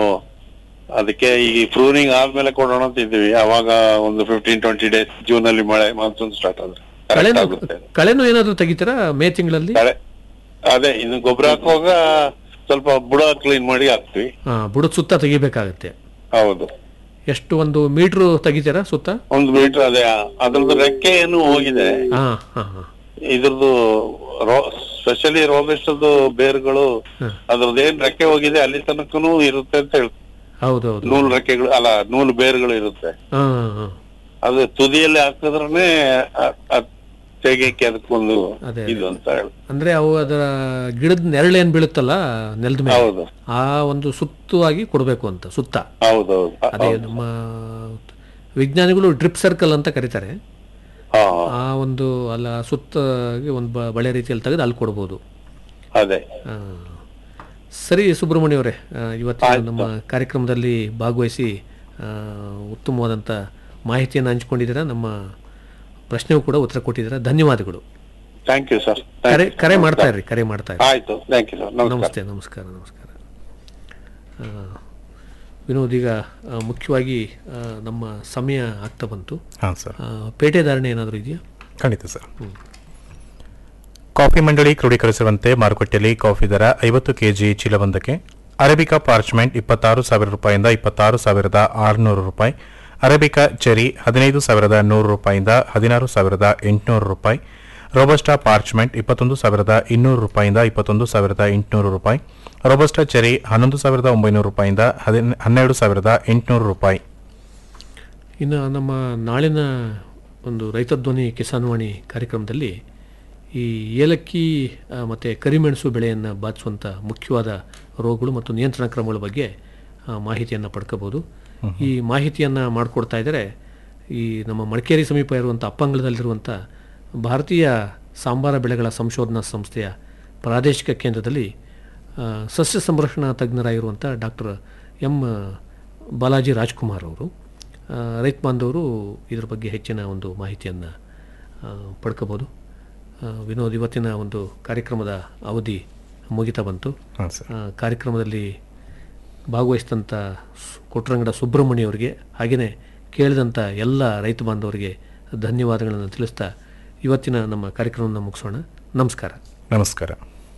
ಅದಕ್ಕೆ ಈ ಪ್ರೂನಿಂಗ್ ಆದ್ಮೇಲೆ ಕೊಡೋಣ ಅಂತ ಇದ್ದೀವಿ ಅವಾಗ ಒಂದು ಫಿಫ್ಟೀನ್ ಟ್ವೆಂಟಿ ಡೇಸ್ ಜೂನ್ ಅಲ್ಲಿ ಮಳೆ ಮಾನ್ಸೂನ್ ಸ್ಟಾರ್ಟ್ ಆದ್ರೆ correct ಕಳೆನು ಆಗುತ್ತೆ ಕಳೆನು ಏನಾದ್ರು ತೆಗಿತೀರಾ ಮೇ ತಿಂಗಳಲ್ಲಿ ಕಳೆ ಅದೇ ಇನ್ನು ಗೊಬ್ಬರ ಹಾಕುವಾಗ ಸ್ವಲ್ಪ ಬುಡ ಕ್ಲೀನ್ ಮಾಡಿ ಹಾಕ್ತಿವಿ ಹಾ ಬುಡದ ಸುತ್ತ ತೆಗಿಬೇಕಾಗತ್ತೆ ಹೌದು ಎಷ್ಟು ಒಂದು ಮೀಟ್ರು ತೆಗಿತೀರಾ ಸುತ್ತ ಒಂದು ಮೀಟರ್ ಅದೇ ಅದ್ರದ್ದು ರೆಕ್ಕೆ ಏನು ಹೋಗಿದೆ ಹಾ ಹಾ ಹಾ ಇದ್ರದ್ದು ಸ್ಪೆಷಲಿ ರೋಬೆಸ್ಟದ್ದು ಬೇರುಗಳು ಹ್ಮ್. ಅದ್ರದ್ದು ಏನ್ ರೆಕ್ಕೆ ಹೋಗಿದೆ ಅಲ್ಲಿ ತನಕನೂ ಇರುತ್ತೆ ಅಂತ ಹೇಳ್ತಾರೆ ಹೌದೌದು ನೂಲು ರೆಕ್ಕೆಗಳು ಅಲ್ಲ ನೂಲು ಬೇರುಗಳು ಇರುತ್ತೆ ಹಾ ಹಾ ಅದು ತುದಿಯಲ್ಲಿ ಹಾಕಿದ್ರೇ ತೆಗಿಯಕ್ಕೆ ಅದಕ್ಕೊಂದು ಅದೇ, ಇದು ಅಂತ ಹೇಳಿ ಅಂದ್ರೆ ಅವು ಅದರ ಗಿಡದ ನೆರಳೇನ್ ಬೀಳುತ್ತಲ್ಲ ನೆಲದ ಮೇಲೆ ಹೌದು ಆ ಒಂದು ಸುತ್ತುವಾಗಿ ಕೊಡಬೇಕು ಅಂತ ಸುತ್ತ ಹೌದೌದು ಅದೇ ನಮ್ಮ ವಿಜ್ಞಾನಿಗಳು ಡ್ರಿಪ್ ಸರ್ಕಲ್ ಅಂತ ಕರೀತಾರೆ ಹಾ ಆ ಒಂದು ಅಲ್ಲ ಸುತ್ತಾಗಿ ಒಂದು ಬ- ಬಳೆ ರೀತಿಯಲ್ಲಿ ತೆಗೆದು ಅಲ್ಲಿ ಕೊಡ್ಬೋದು ಅದೇ ಆ, ಸರಿ ಸುಬ್ರಹ್ಮಣ್ಯ ಅವರೇ ಆ, ಇವತ್ತಿನ ನಮ್ಮ ಕಾರ್ಯಕ್ರಮದಲ್ಲಿ ಭಾಗವಹಿಸಿ ಆ, ಉತ್ತಮವಾದಂಥ ಮಾಹಿತಿಯನ್ನು ಹಂಚ್ಕೊಂಡಿದ್ದೀರಾ ನಮ್ಮ ಪ್ರಶ್ನೆಗೂ ಕೂಡ ಉತ್ತರ ಕೊಟ್ಟಿದ್ದೀರಾ ಧನ್ಯವಾದಗಳು ಥ್ಯಾಂಕ್ ಯು ಸರ್ ಕರೆ ಕರೆ ಮಾಡ್ತಾ ಇರ್ರಿ ಕರೆ ಮಾಡ್ತಾ ಇರ್ರಿ ಆಯ್ತು ಥ್ಯಾಂಕ್ ಯು ಸರ್ ನಮಸ್ಕಾರ ನಮಸ್ತೆ ನಮಸ್ಕಾರ ನಮಸ್ಕಾರ ಆ, ವಿನೋದ್ ಈಗ ಆ, ಮುಖ್ಯವಾಗಿ ಆ, ನಮ್ಮ ಸಮಯ ಆಗ್ತಾ ಬಂತು ಹಾಂ ಸರ್ ಆ, ಪೇಟೆ ಧಾರಣೆ ಏನಾದರೂ ಇದೆಯಾ ಖಂಡಿತ ಸರ್ ಕಾಫಿ ಮಂಡಳಿ ಕ್ರೋಢೀಕರಿಸಿರುವಂತೆ ಮಾರುಕಟ್ಟೆಯಲ್ಲಿ ಕಾಫಿ ದರ ಐವತ್ತು ಕೆಜಿ ಚೀಲವೊಂದಕ್ಕೆ ಅರೇಬಿಕಾ ಪಾರ್ಚ್ಮೆಂಟ್ ಇಪ್ಪತ್ತಾರು ಸಾವಿರ ರೂಪಾಯಿಂದ ಇಪ್ಪತ್ತಾರು ಸಾವಿರದ ಆರುನೂರು ರೂಪಾಯಿ ಅರೇಬಿಕಾ ಚೆರಿ ಹದಿನೈದು ಸಾವಿರದ ನೂರು ರೂಪಾಯಿಂದ ಹದಿನಾರು ಸಾವಿರದ ಎಂಟುನೂರು ರೂಪಾಯಿ ರೋಬಸ್ಟಾ ಪಾರ್ಚ್ಮೆಂಟ್ ಇಪ್ಪತ್ತೊಂದು ಸಾವಿರದ ಇನ್ನೂರು ರೂಪಾಯಿಂದ ಇಪ್ಪತ್ತೊಂದು ಸಾವಿರದ ಎಂಟುನೂರು ರೂಪಾಯಿ ರೋಬಸ್ಟಾ ಚೆರಿ ಹನ್ನೊಂದು ಸಾವಿರದ ಒಂಬೈನೂರು ರೂಪಾಯಿಂದ ಹದಿನ ಹನ್ನೆರಡು ಸಾವಿರದ ಎಂಟುನೂರು ರೂಪಾಯಿ ಇನ್ನು ನಮ್ಮ ನಾಳಿನ ಒಂದು ರೈತ ಧ್ವನಿ ಕಿಸಾನ್ವಾಣಿ ಕಾರ್ಯಕ್ರಮದಲ್ಲಿ ಈ ಏಲಕ್ಕಿ ಆ, ಮತ್ತು ಕರಿಮೆಣಸು ಬೆಳೆಯನ್ನು ಬಾಧಿಸುವಂಥ ಮುಖ್ಯವಾದ ರೋಗಗಳು ಮತ್ತು ನಿಯಂತ್ರಣ ಕ್ರಮಗಳ ಬಗ್ಗೆ ಮಾಹಿತಿಯನ್ನು ಪಡ್ಕೋಬೋದು ಈ ಮಾಹಿತಿಯನ್ನು ಮಾಡಿಕೊಡ್ತಾ ಇದ್ದರೆ ಈ ನಮ್ಮ ಮಡಿಕೇರಿ ಸಮೀಪ ಇರುವಂಥ ಅಪ್ಪಂಗಳದಲ್ಲಿರುವಂಥ ಭಾರತೀಯ ಸಾಂಬಾರ ಬೆಳೆಗಳ ಸಂಶೋಧನಾ ಸಂಸ್ಥೆಯ ಪ್ರಾದೇಶಿಕ ಕೇಂದ್ರದಲ್ಲಿ ಆ, ಸಸ್ಯ ಸಂರಕ್ಷಣಾ ತಜ್ಞರಾಗಿರುವಂಥ ಡಾಕ್ಟರ್ ಎಂ ಬಾಲಾಜಿ ರಾಜ್ಕುಮಾರ್ ಅವರು ಆ, ರೈತ ಬಾಂಧವರು ಇದ್ರ ಬಗ್ಗೆ ಹೆಚ್ಚಿನ ಒಂದು ಮಾಹಿತಿಯನ್ನು ಪಡ್ಕೋಬೋದು ಆ, ವಿನೋದ್ ಇವತ್ತಿನ ಒಂದು ಕಾರ್ಯಕ್ರಮದ ಅವಧಿ ಮುಗಿತಾ ಬಂತು ಹಾಂ ಸರ್ ಆ, ಕಾರ್ಯಕ್ರಮದಲ್ಲಿ ಭಾಗವಹಿಸಿದಂಥ ಸು- ಕೊಟ್ರಂಗಡ ಸುಬ್ರಹ್ಮಣ್ಯ ಅವರಿಗೆ ಹಾಗೆಯೇ ಕೇಳಿದಂಥ ಎಲ್ಲ ರೈತ ಬಾಂಧವರಿಗೆ ಧನ್ಯವಾದಗಳನ್ನು ತಿಳಿಸ್ತಾ ಇವತ್ತಿನ ನಮ್ಮ ಕಾರ್ಯಕ್ರಮವನ್ನು ಮುಗಿಸೋಣ ನಮಸ್ಕಾರ ನಮಸ್ಕಾರ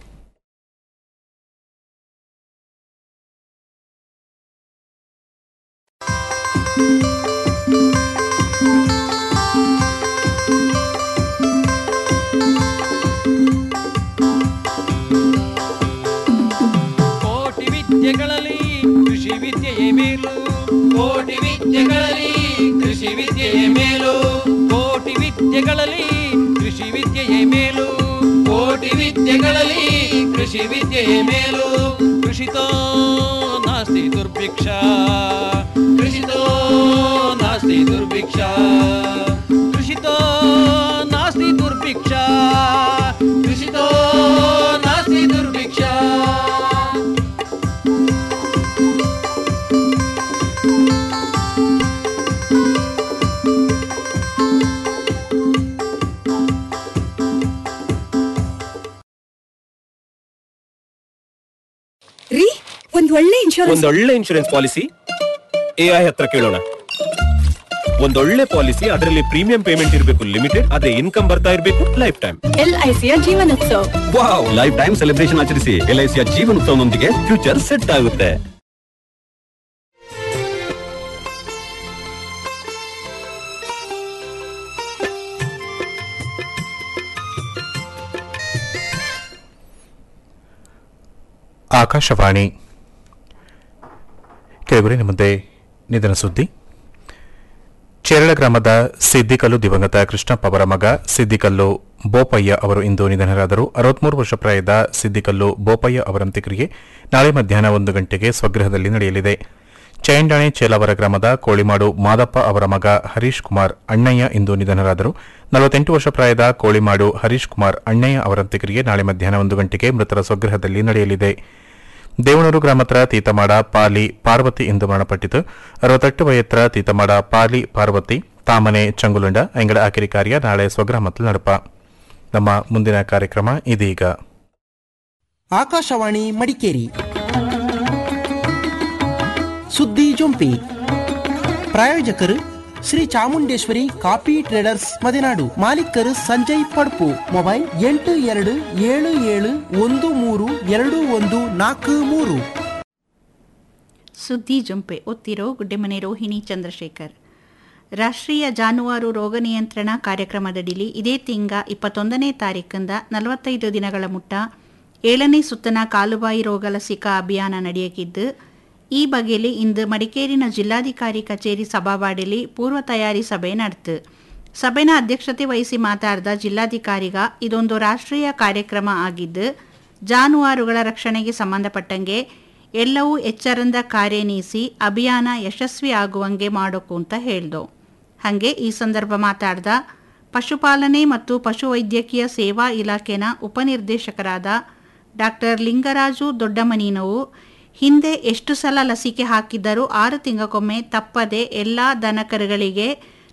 ಕೋಟಿ ವಿದ್ಯೆಗಳಲ್ಲಿ ಕೃಷಿ ವಿದ್ಯೆಯೇ ಮೇಲು ಕೋಟಿ ವಿದ್ಯೆಗಳಲ್ಲಿ ಕೃಷಿ ವಿದ್ಯೆಯೇ ಮೇಲು ಕೋಟಿ ವಿದ್ಯೆಗಳಲ್ಲಿ ಕೃಷಿ ವಿದ್ಯೆಯೇ ಮೇಲು ಕೋಟಿ ವಿದ್ಯೆಗಳಲ್ಲಿ ಕೃಷಿ ವಿದ್ಯೆಯೇ ಮೇಲು ಕೃಷಿತೋ ನಾಸ್ತಿ ದುರ್ಭಿಕ್ಷ ಕೃಷಿತೋ ನಾಸ್ತಿ ದುರ್ಭಿಕ್ಷ ಕೃಷಿತೋ ನಾಸ್ತಿ ದುರ್ಭಿಕ್ಷ ಕೃಷಿತೋ ನಾಸ್ತಿ ದುರ್ಭಿಕ್ಷ ರೀ ಒಂದ್ ಒಳ್ಳೆ ಇನ್ಶೂರೆನ್ಸ್ ಒಂದೊಳ್ಳೆ ಇನ್ಶೂರೆನ್ಸ್ ಪಾಲಿಸಿ ಎಐ ಹತ್ರ ಕೇಳೋಣ ಒಂದೊಳ್ಳೆ ಪಾಲಿಸಿ ಅದರಲ್ಲಿ ಪ್ರೀಮಿಯಂ ಪೇಮೆಂಟ್ ಇರಬೇಕು ಲಿಮಿಟೆಡ್ ಅದೇ ಇನ್ಕಮ್ ಬರ್ತಾ ಇರಬೇಕು ಲೈಫ್ ಟೈಮ್ ಎಲ್ ಐ ಸಿಯ ಜೀವನೋತ್ಸವ ವಾವ್ ಲೈಫ್ ಟೈಮ್ ಸೆಲೆಬ್ರೇಷನ್ ಆಚರಿಸಿ ಎಲ್ಐಸಿಯ ಜೀವನ ಉತ್ಸವನೊಂದಿಗೆ ಫ್ಯೂಚರ್ ಸೆಟ್ ಆಗುತ್ತೆ ಆಕಾಶವಾಣಿ ಕೆಳಗುರಿ ಮುಂದೆ ನಿಧನ ಸುದ್ದಿ ಚೇರಳ ಗ್ರಾಮದ ಸಿದ್ದಿಕಲ್ಲು ದಿವಂಗತ ಕೃಷ್ಣಪ್ಪ ಅವರ ಮಗ ಸಿದ್ದಿಕಲ್ಲು ಬೋಪಯ್ಯ ಅವರು ಇಂದು ನಿಧನರಾದರು ಅರವತ್ಮೂರು ವರ್ಷ ಪ್ರಾಯದ ಸಿದ್ದಿಕಲ್ಲು ಬೋಪಯ್ಯ ಅವರ ಅಂತ್ಯಕ್ರಿಯೆ ನಾಳೆ ಮಧ್ಯಾಹ್ನ ಒಂದು ಗಂಟೆಗೆ ಸ್ವಗೃಹದಲ್ಲಿ ನಡೆಯಲಿದೆ ಚೈಂಡಾಣೆ ಚೇಲಾವರ ಗ್ರಾಮದ ಕೋಳಿಮಾಡು ಮಾದಪ್ಪ ಅವರ ಮಗ ಹರೀಶ್ ಕುಮಾರ್ ಅಣ್ಣಯ್ಯ ಇಂದು ನಿಧನರಾದರು ನಲವತ್ತೆಂಟು ವರ್ಷ ಪ್ರಾಯದ ಕೋಳಿಮಾಡು ಹರೀಶ್ ಕುಮಾರ್ ಅಣ್ಣಯ್ಯ ಅವರ ಅಂತ್ಯಕ್ರಿಯೆ ನಾಳೆ ಮಧ್ಯಾಹ್ನ ಒಂದು ಗಂಟೆಗೆ ಮೃತರ ಸ್ವಗೃಹದಲ್ಲಿ ನಡೆಯಲಿದೆ ದೇವಣೂರು ಗ್ರಾಮತ್ರ ತೀತಮಾಡ ಪಾಲಿ ಪಾರ್ವತಿ ಎಂದು ಮರಣಪಟ್ಟಿತು ಅರವತ್ತೆಟ್ಟು ವಯತ್ರ ತೀತಮಾಡ ಪಾಲಿ ಪಾರ್ವತಿ ತಾಮನೆ ಚಂಗುಲುಂಡ ಎಂಗಡ ಆಕಿರಿ ಕಾರ್ಯ ನಾಳೆ ಸ್ವಗ್ರಾಮത്തിൽ ನಡಪ ನಮ್ಮ ಮುಂದಿನ ಕಾರ್ಯಕ್ರಮ ಇದೀಗ ಆಕಾಶವಾಣಿ ಮಡಿಕೇರಿ ಸುದ್ದಿ ಜೊಂಪಿ ಪ್ರಾಯೋಜಕರು ಶ್ರೀ ಚಾಮುಂಡೇಶ್ವರಿ ಕಾಫಿ ಟ್ರೇಡರ್ಸ್ ಮದೆನಾಡು ಮಾಲೀಕರು ಸಂಜಯ್ ಪಡ್ಪು ಮೊಬೈಲ್ ಎಂಟು ಎರಡು ಏಳು ಏಳು ಒಂದು ಮೂರು ಎರಡು ಒಂದು ನಾಲ್ಕು ಮೂರು ಸುದ್ದಿ ಜೊಂಪೆ ಒತ್ತಿರೋ ಗುಡ್ಡೆಮನೆ ರೋಹಿಣಿ ಚಂದ್ರಶೇಖರ್ ರಾಷ್ಟ್ರೀಯ ಜಾನುವಾರು ರೋಗ ನಿಯಂತ್ರಣ ಕಾರ್ಯಕ್ರಮದಡಿಲಿ ಇದೇ ತಿಂಗ ಇಪ್ಪತ್ತೊಂದನೇ ತಾರೀಕಿಂದ ನಲವತ್ತೈದು ದಿನಗಳ ಮುಟ್ಟ ಏಳನೇ ಸುತ್ತನ ಕಾಲುಬಾಯಿ ರೋಗ ಲಸಿಕಾ ಅಭಿಯಾನ ನಡೆಯಕಿದ್ದು ಈ ಬಗೆಯಲ್ಲಿ ಇಂದು ಮಡಿಕೇರಿನ ಜಿಲ್ಲಾಧಿಕಾರಿ ಕಚೇರಿ ಸಭಾವಾಡಿಲಿ ಪೂರ್ವ ತಯಾರಿ ಸಭೆ ನಡೆತು ಸಭೆನ ಅಧ್ಯಕ್ಷತೆ ವಹಿಸಿ ಮಾತಾಡಿದ ಜಿಲ್ಲಾಧಿಕಾರಿಗ ಇದೊಂದು ರಾಷ್ಟ್ರೀಯ ಕಾರ್ಯಕ್ರಮ ಆಗಿದ್ದು ಜಾನುವಾರುಗಳ ರಕ್ಷಣೆಗೆ ಸಂಬಂಧಪಟ್ಟಂಗೆ ಎಲ್ಲವೂ ಎಚ್ಚರಿಂದ ಕಾರ್ಯನೀಸಿ ಅಭಿಯಾನ ಯಶಸ್ವಿ ಆಗುವಂಗೆ ಮಾಡೋಕು ಅಂತ ಹೇಳ್ದು ಹಾಗೆ ಈ ಸಂದರ್ಭ ಮಾತಾಡ್ದ ಪಶುಪಾಲನೆ ಮತ್ತು ಪಶುವೈದ್ಯಕೀಯ ಸೇವಾ ಇಲಾಖೆನ ಉಪನಿರ್ದೇಶಕರಾದ ಡಾಕ್ಟರ್ ಲಿಂಗರಾಜು ದೊಡ್ಡಮನೀನವು ಹಿಂದೆ ಎಷ್ಟು ಸಲ ಲಸಿಕೆ ಹಾಕಿದ್ದರೂ ಆರು ತಿಂಗಳಿಗೊಮ್ಮೆ ತಪ್ಪದೆ ಎಲ್ಲ ದನಕರುಗಳಿಗೆ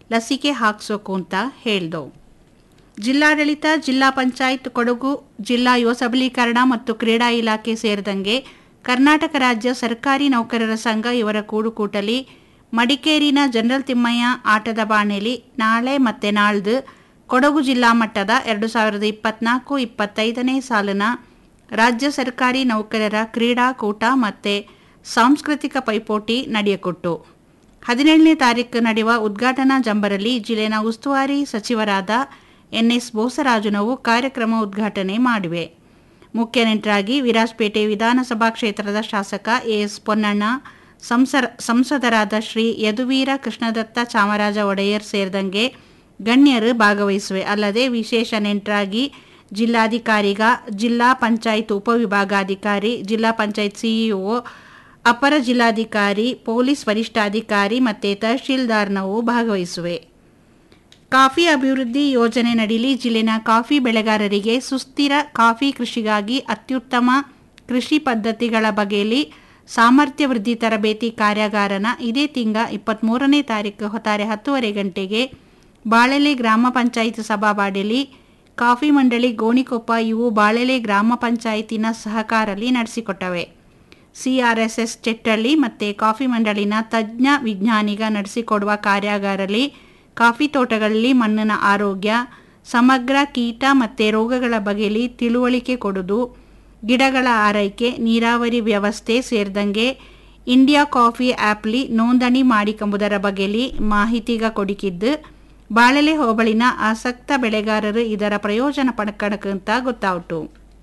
ಲಸಿಕೆ ಹಾಕ್ಸೋಕು ಅಂತ ಹೇಳ್ದವು ಜಿಲ್ಲಾಡಳಿತ ಜಿಲ್ಲಾ ಪಂಚಾಯತ್ ಕೊಡಗು ಜಿಲ್ಲಾ ಯುವ ಸಬಲೀಕರಣ ಮತ್ತು ಕ್ರೀಡಾ ಇಲಾಖೆ ಸೇರಿದಂಗೆ ಕರ್ನಾಟಕ ರಾಜ್ಯ ಸರ್ಕಾರಿ ನೌಕರರ ಸಂಘ ಇವರ ಕೂಡುಕೂಟಲಿ ಮಡಿಕೇರಿನ ಜನರಲ್ ತಿಮ್ಮಯ್ಯ ಆಟದ ಬಾಣೆಲಿ ನಾಳೆ ಮತ್ತೆ ನಾಳ್ದು ಕೊಡಗು ಜಿಲ್ಲಾ ಮಟ್ಟದ ಎರಡು ಸಾವಿರದ ಇಪ್ಪತ್ನಾಲ್ಕು ಇಪ್ಪತ್ತೈದನೇ ಸಾಲಿನ ರಾಜ್ಯ ಸರ್ಕಾರಿ ನೌಕರರ ಕ್ರೀಡಾಕೂಟ ಮತ್ತು ಸಾಂಸ್ಕೃತಿಕ ಪೈಪೋಟಿ ನಡೆಯಕೊಟ್ಟು ಹದಿನೇಳನೇ ತಾರೀಕು ನಡೆಯುವ ಉದ್ಘಾಟನಾ ಜಂಬರಲ್ಲಿ ಜಿಲ್ಲೆನ ಉಸ್ತುವಾರಿ ಸಚಿವರಾದ ಎನ್ಎಸ್ ಬೋಸರಾಜುನವು ಕಾರ್ಯಕ್ರಮ ಉದ್ಘಾಟನೆ ಮಾಡಿವೆ ಮುಖ್ಯ ನೆಂಟರಾಗಿ ವಿರಾಜಪೇಟೆ ವಿಧಾನಸಭಾ ಕ್ಷೇತ್ರದ ಶಾಸಕ ಎಎಸ್ ಪೊನ್ನಣ್ಣ ಸಂಸರ ಸಂಸದರಾದ ಶ್ರೀ ಯದುವೀರ ಕೃಷ್ಣದತ್ತ ಚಾಮರಾಜ ಒಡೆಯರ್ ಸೇರಿದಂಗೆ ಗಣ್ಯರು ಭಾಗವಹಿಸುವೆ ಅಲ್ಲದೆ ವಿಶೇಷ ನೆಂಟರಾಗಿ ಜಿಲ್ಲಾಧಿಕಾರಿಗ ಜಿಲ್ಲಾ ಪಂಚಾಯತ್ ಉಪವಿಭಾಗಾಧಿಕಾರಿ ಜಿಲ್ಲಾ ಪಂಚಾಯತ್ ಸಿಇಒ ಅಪರ ಜಿಲ್ಲಾಧಿಕಾರಿ ಪೊಲೀಸ್ ವರಿಷ್ಠಾಧಿಕಾರಿ ಮತ್ತು ತಹಶೀಲ್ದಾರ್ನವು ಭಾಗವಹಿಸುವೆ ಕಾಫಿ ಅಭಿವೃದ್ಧಿ ಯೋಜನೆ ನಡೀಲಿ ಜಿಲ್ಲೆನ ಕಾಫಿ ಬೆಳೆಗಾರರಿಗೆ ಸುಸ್ಥಿರ ಕಾಫಿ ಕೃಷಿಗಾಗಿ ಅತ್ಯುತ್ತಮ ಕೃಷಿ ಪದ್ಧತಿಗಳ ಬಗೆಯಲ್ಲಿ ಸಾಮರ್ಥ್ಯ ವೃದ್ಧಿ ತರಬೇತಿ ಕಾರ್ಯಾಗಾರನ ಇದೇ ತಿಂಗ ಇಪ್ಪತ್ತ್ಮೂರನೇ ತಾರೀಕು ಹೊತ್ತಾರೆ ಹತ್ತುವರೆ ಗಂಟೆಗೆ ಬಾಳೆಲೆ ಗ್ರಾಮ ಪಂಚಾಯತ್ ಸಭಾವಾಡಿಯಲ್ಲಿ ಕಾಫಿ ಮಂಡಳಿ ಗೋಣಿಕೊಪ್ಪ ಇವು ಬಾಳೆಲೆ ಗ್ರಾಮ ಪಂಚಾಯತಿನ ಸಹಕಾರಲ್ಲಿ ನಡೆಸಿಕೊಟ್ಟವೆ ಸಿಆರ್ಎಸ್ಎಸ್ ಚೆಟ್ಟಳ್ಳಿ ಮತ್ತು ಕಾಫಿ ಮಂಡಳಿನ ತಜ್ಞ ವಿಜ್ಞಾನಿಗ ನಡೆಸಿಕೊಡುವ ಕಾರ್ಯಾಗಾರಲ್ಲಿ ಕಾಫಿ ತೋಟಗಳಲ್ಲಿ ಮಣ್ಣಿನ ಆರೋಗ್ಯ ಸಮಗ್ರ ಕೀಟ ಮತ್ತು ರೋಗಗಳ ಬಗೆಯಲ್ಲಿ ತಿಳುವಳಿಕೆ ಕೊಡುವುದು ಗಿಡಗಳ ಆರೈಕೆ ನೀರಾವರಿ ವ್ಯವಸ್ಥೆ ಸೇರಿದಂಗೆ ಇಂಡಿಯಾ ಕಾಫಿ ಆ್ಯಪ್ಲಿ ನೋಂದಣಿ ಮಾಡಿಕೊಂಬುದರ ಬಗೆಯಲ್ಲಿ ಮಾಹಿತಿಗ ಕೊಡಿಕಿದ್ದು ಬಾಳೆಲೆ ಹೋಬಳಿನ ಆಸಕ್ತ ಬೆಳೆಗಾರರು ಇದರ ಪ್ರಯೋಜನ ಪಡ್ಕಣಕ್ಕಂತ ಗೊತ್ತಾಯಿತು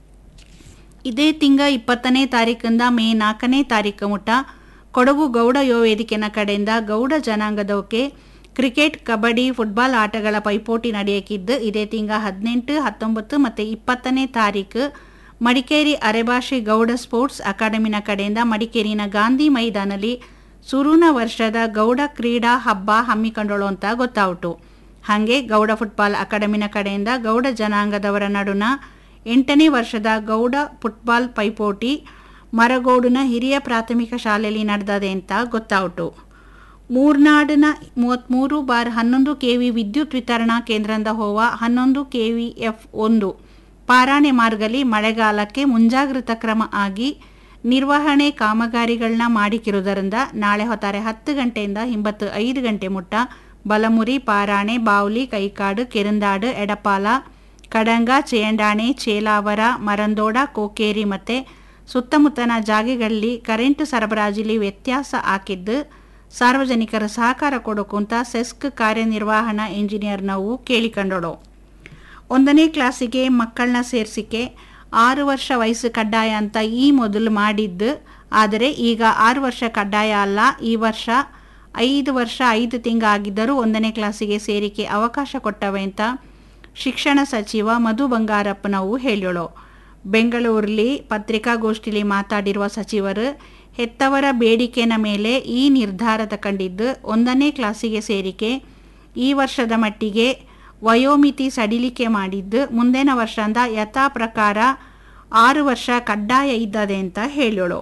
ಇದೇ ತಿಂಗ ಇಪ್ಪತ್ತನೇ ತಾರೀಕಿಂದ ಮೇ ನಾಲ್ಕನೇ ತಾರೀಕು ಮುಟ್ಟ ಕೊಡಗು ಗೌಡ ಯುವ ವೇದಿಕೆನ ಕಡೆಯಿಂದ ಗೌಡ ಜನಾಂಗದವಕ್ಕೆ ಕ್ರಿಕೆಟ್ ಕಬಡ್ಡಿ ಫುಟ್ಬಾಲ್ ಆಟಗಳ ಪೈಪೋಟಿ ನಡೆಯಕಿದ್ದು ಇದೇ ತಿಂಗ ಹದಿನೆಂಟು ಹತ್ತೊಂಬತ್ತು ಮತ್ತು ಇಪ್ಪತ್ತನೇ ತಾರೀಕು ಮಡಿಕೇರಿ ಅರೆಭಾಷೆ ಗೌಡ ಸ್ಪೋರ್ಟ್ಸ್ ಅಕಾಡೆಮಿನ ಕಡೆಯಿಂದ ಮಡಿಕೇರಿನ ಗಾಂಧಿ ಮೈದಾನಲ್ಲಿ ಸುರುನ ವರ್ಷದ ಗೌಡ ಕ್ರೀಡಾ ಹಬ್ಬ ಹಮ್ಮಿಕೊಂಡಳು ಅಂತ ಗೊತ್ತಾಯಿತು ಹಾಗೆ ಗೌಡ ಫುಟ್ಬಾಲ್ ಅಕಾಡೆಮಿನ ಕಡೆಯಿಂದ ಗೌಡ ಜನಾಂಗದವರ ನಡುನ ಎಂಟನೇ ವರ್ಷದ ಗೌಡ ಫುಟ್ಬಾಲ್ ಪೈಪೋಟಿ ಮರಗೋಡುನ ಹಿರಿಯ ಪ್ರಾಥಮಿಕ ಶಾಲೆಯಲ್ಲಿ ನಡೆದದೆ ಅಂತ ಗೊತ್ತಾಯಿತು ಮೂರ್ನಾಡಿನ ಮೂವತ್ತ್ಮೂರು ಬಾರ್ ಹನ್ನೊಂದು ಕೆವಿ ವಿದ್ಯುತ್ ವಿತರಣಾ ಕೇಂದ್ರದಿಂದ ಹೋವ ಹನ್ನೊಂದು ಕೆವಿ ಎಫ್ ಒಂದು ಪಾರಾಣೆ ಮಾರ್ಗಲಿ ಮಳೆಗಾಲಕ್ಕೆ ಮುಂಜಾಗ್ರತಾ ಕ್ರಮ ಆಗಿ ನಿರ್ವಹಣೆ ಕಾಮಗಾರಿಗಳನ್ನ ಮಾಡಿಕಿರುವುದರಿಂದ ನಾಳೆ ಹೊತ್ತಾರೆ ಹತ್ತು ಗಂಟೆಯಿಂದ ಹಿಂಬತ್ತು ಐದು ಗಂಟೆ ಮುಟ್ಟ ಬಲಮುರಿ ಪಾರಾಣೆ ಬಾವ್ಲಿ ಕೈಕಾಡು ಕೆರಂದಾಡು ಎಡಪಾಲ ಕಡಂಗ ಚೇಂಡಾಣೆ ಚೇಲಾವರ ಮರಂದೋಡ ಕೋಕೇರಿ ಮತ್ತು ಸುತ್ತಮುತ್ತನ ಜಾಗೆಗಳಲ್ಲಿ ಕರೆಂಟ್ ಸರಬರಾಜಿಲಿ ವ್ಯತ್ಯಾಸ ಹಾಕಿದ್ದು ಸಾರ್ವಜನಿಕರ ಸಹಕಾರ ಕೊಡೋಕು ಅಂತ ಸೆಸ್ಕ್ ಕಾರ್ಯನಿರ್ವಹಣಾ ಇಂಜಿನಿಯರ್ ನಾವು ಕೇಳಿಕೊಂಡಳು ಒಂದನೇ ಕ್ಲಾಸಿಗೆ ಮಕ್ಕಳನ್ನ ಸೇರಿಸಿಕೆ ಆರು ವರ್ಷ ವಯಸ್ಸು ಕಡ್ಡಾಯ ಅಂತ ಈ ಮೊದಲು ಮಾಡಿದ್ದು ಆದರೆ ಈಗ ಆರು ವರ್ಷ ಕಡ್ಡಾಯ ಅಲ್ಲ ಈ ವರ್ಷ ಐದು ವರ್ಷ ಐದು ತಿಂಗಾಗಿದ್ದರೂ ಒಂದನೇ ಕ್ಲಾಸಿಗೆ ಸೇರಿಕೆ ಅವಕಾಶ ಕೊಟ್ಟವೆ ಅಂತ ಶಿಕ್ಷಣ ಸಚಿವ ಮಧು ಬಂಗಾರಪ್ಪನವು ಹೇಳೋಳು ಬೆಂಗಳೂರಲ್ಲಿ ಪತ್ರಿಕಾಗೋಷ್ಠಿಯಲ್ಲಿ ಮಾತಾಡಿರುವ ಸಚಿವರು ಹೆತ್ತವರ ಬೇಡಿಕೆನ ಮೇಲೆ ಈ ನಿರ್ಧಾರ ತಗೊಂಡಿದ್ದು ಒಂದನೇ ಕ್ಲಾಸಿಗೆ ಸೇರಿಕೆ ಈ ವರ್ಷದ ಮಟ್ಟಿಗೆ ವಯೋಮಿತಿ ಸಡಿಲಿಕೆ ಮಾಡಿದ್ದು ಮುಂದಿನ ವರ್ಷದಿಂದ ಯಥಾ ಪ್ರಕಾರ ಆರು ವರ್ಷ ಕಡ್ಡಾಯ ಇದ್ದದೆ ಅಂತ ಹೇಳೋಳು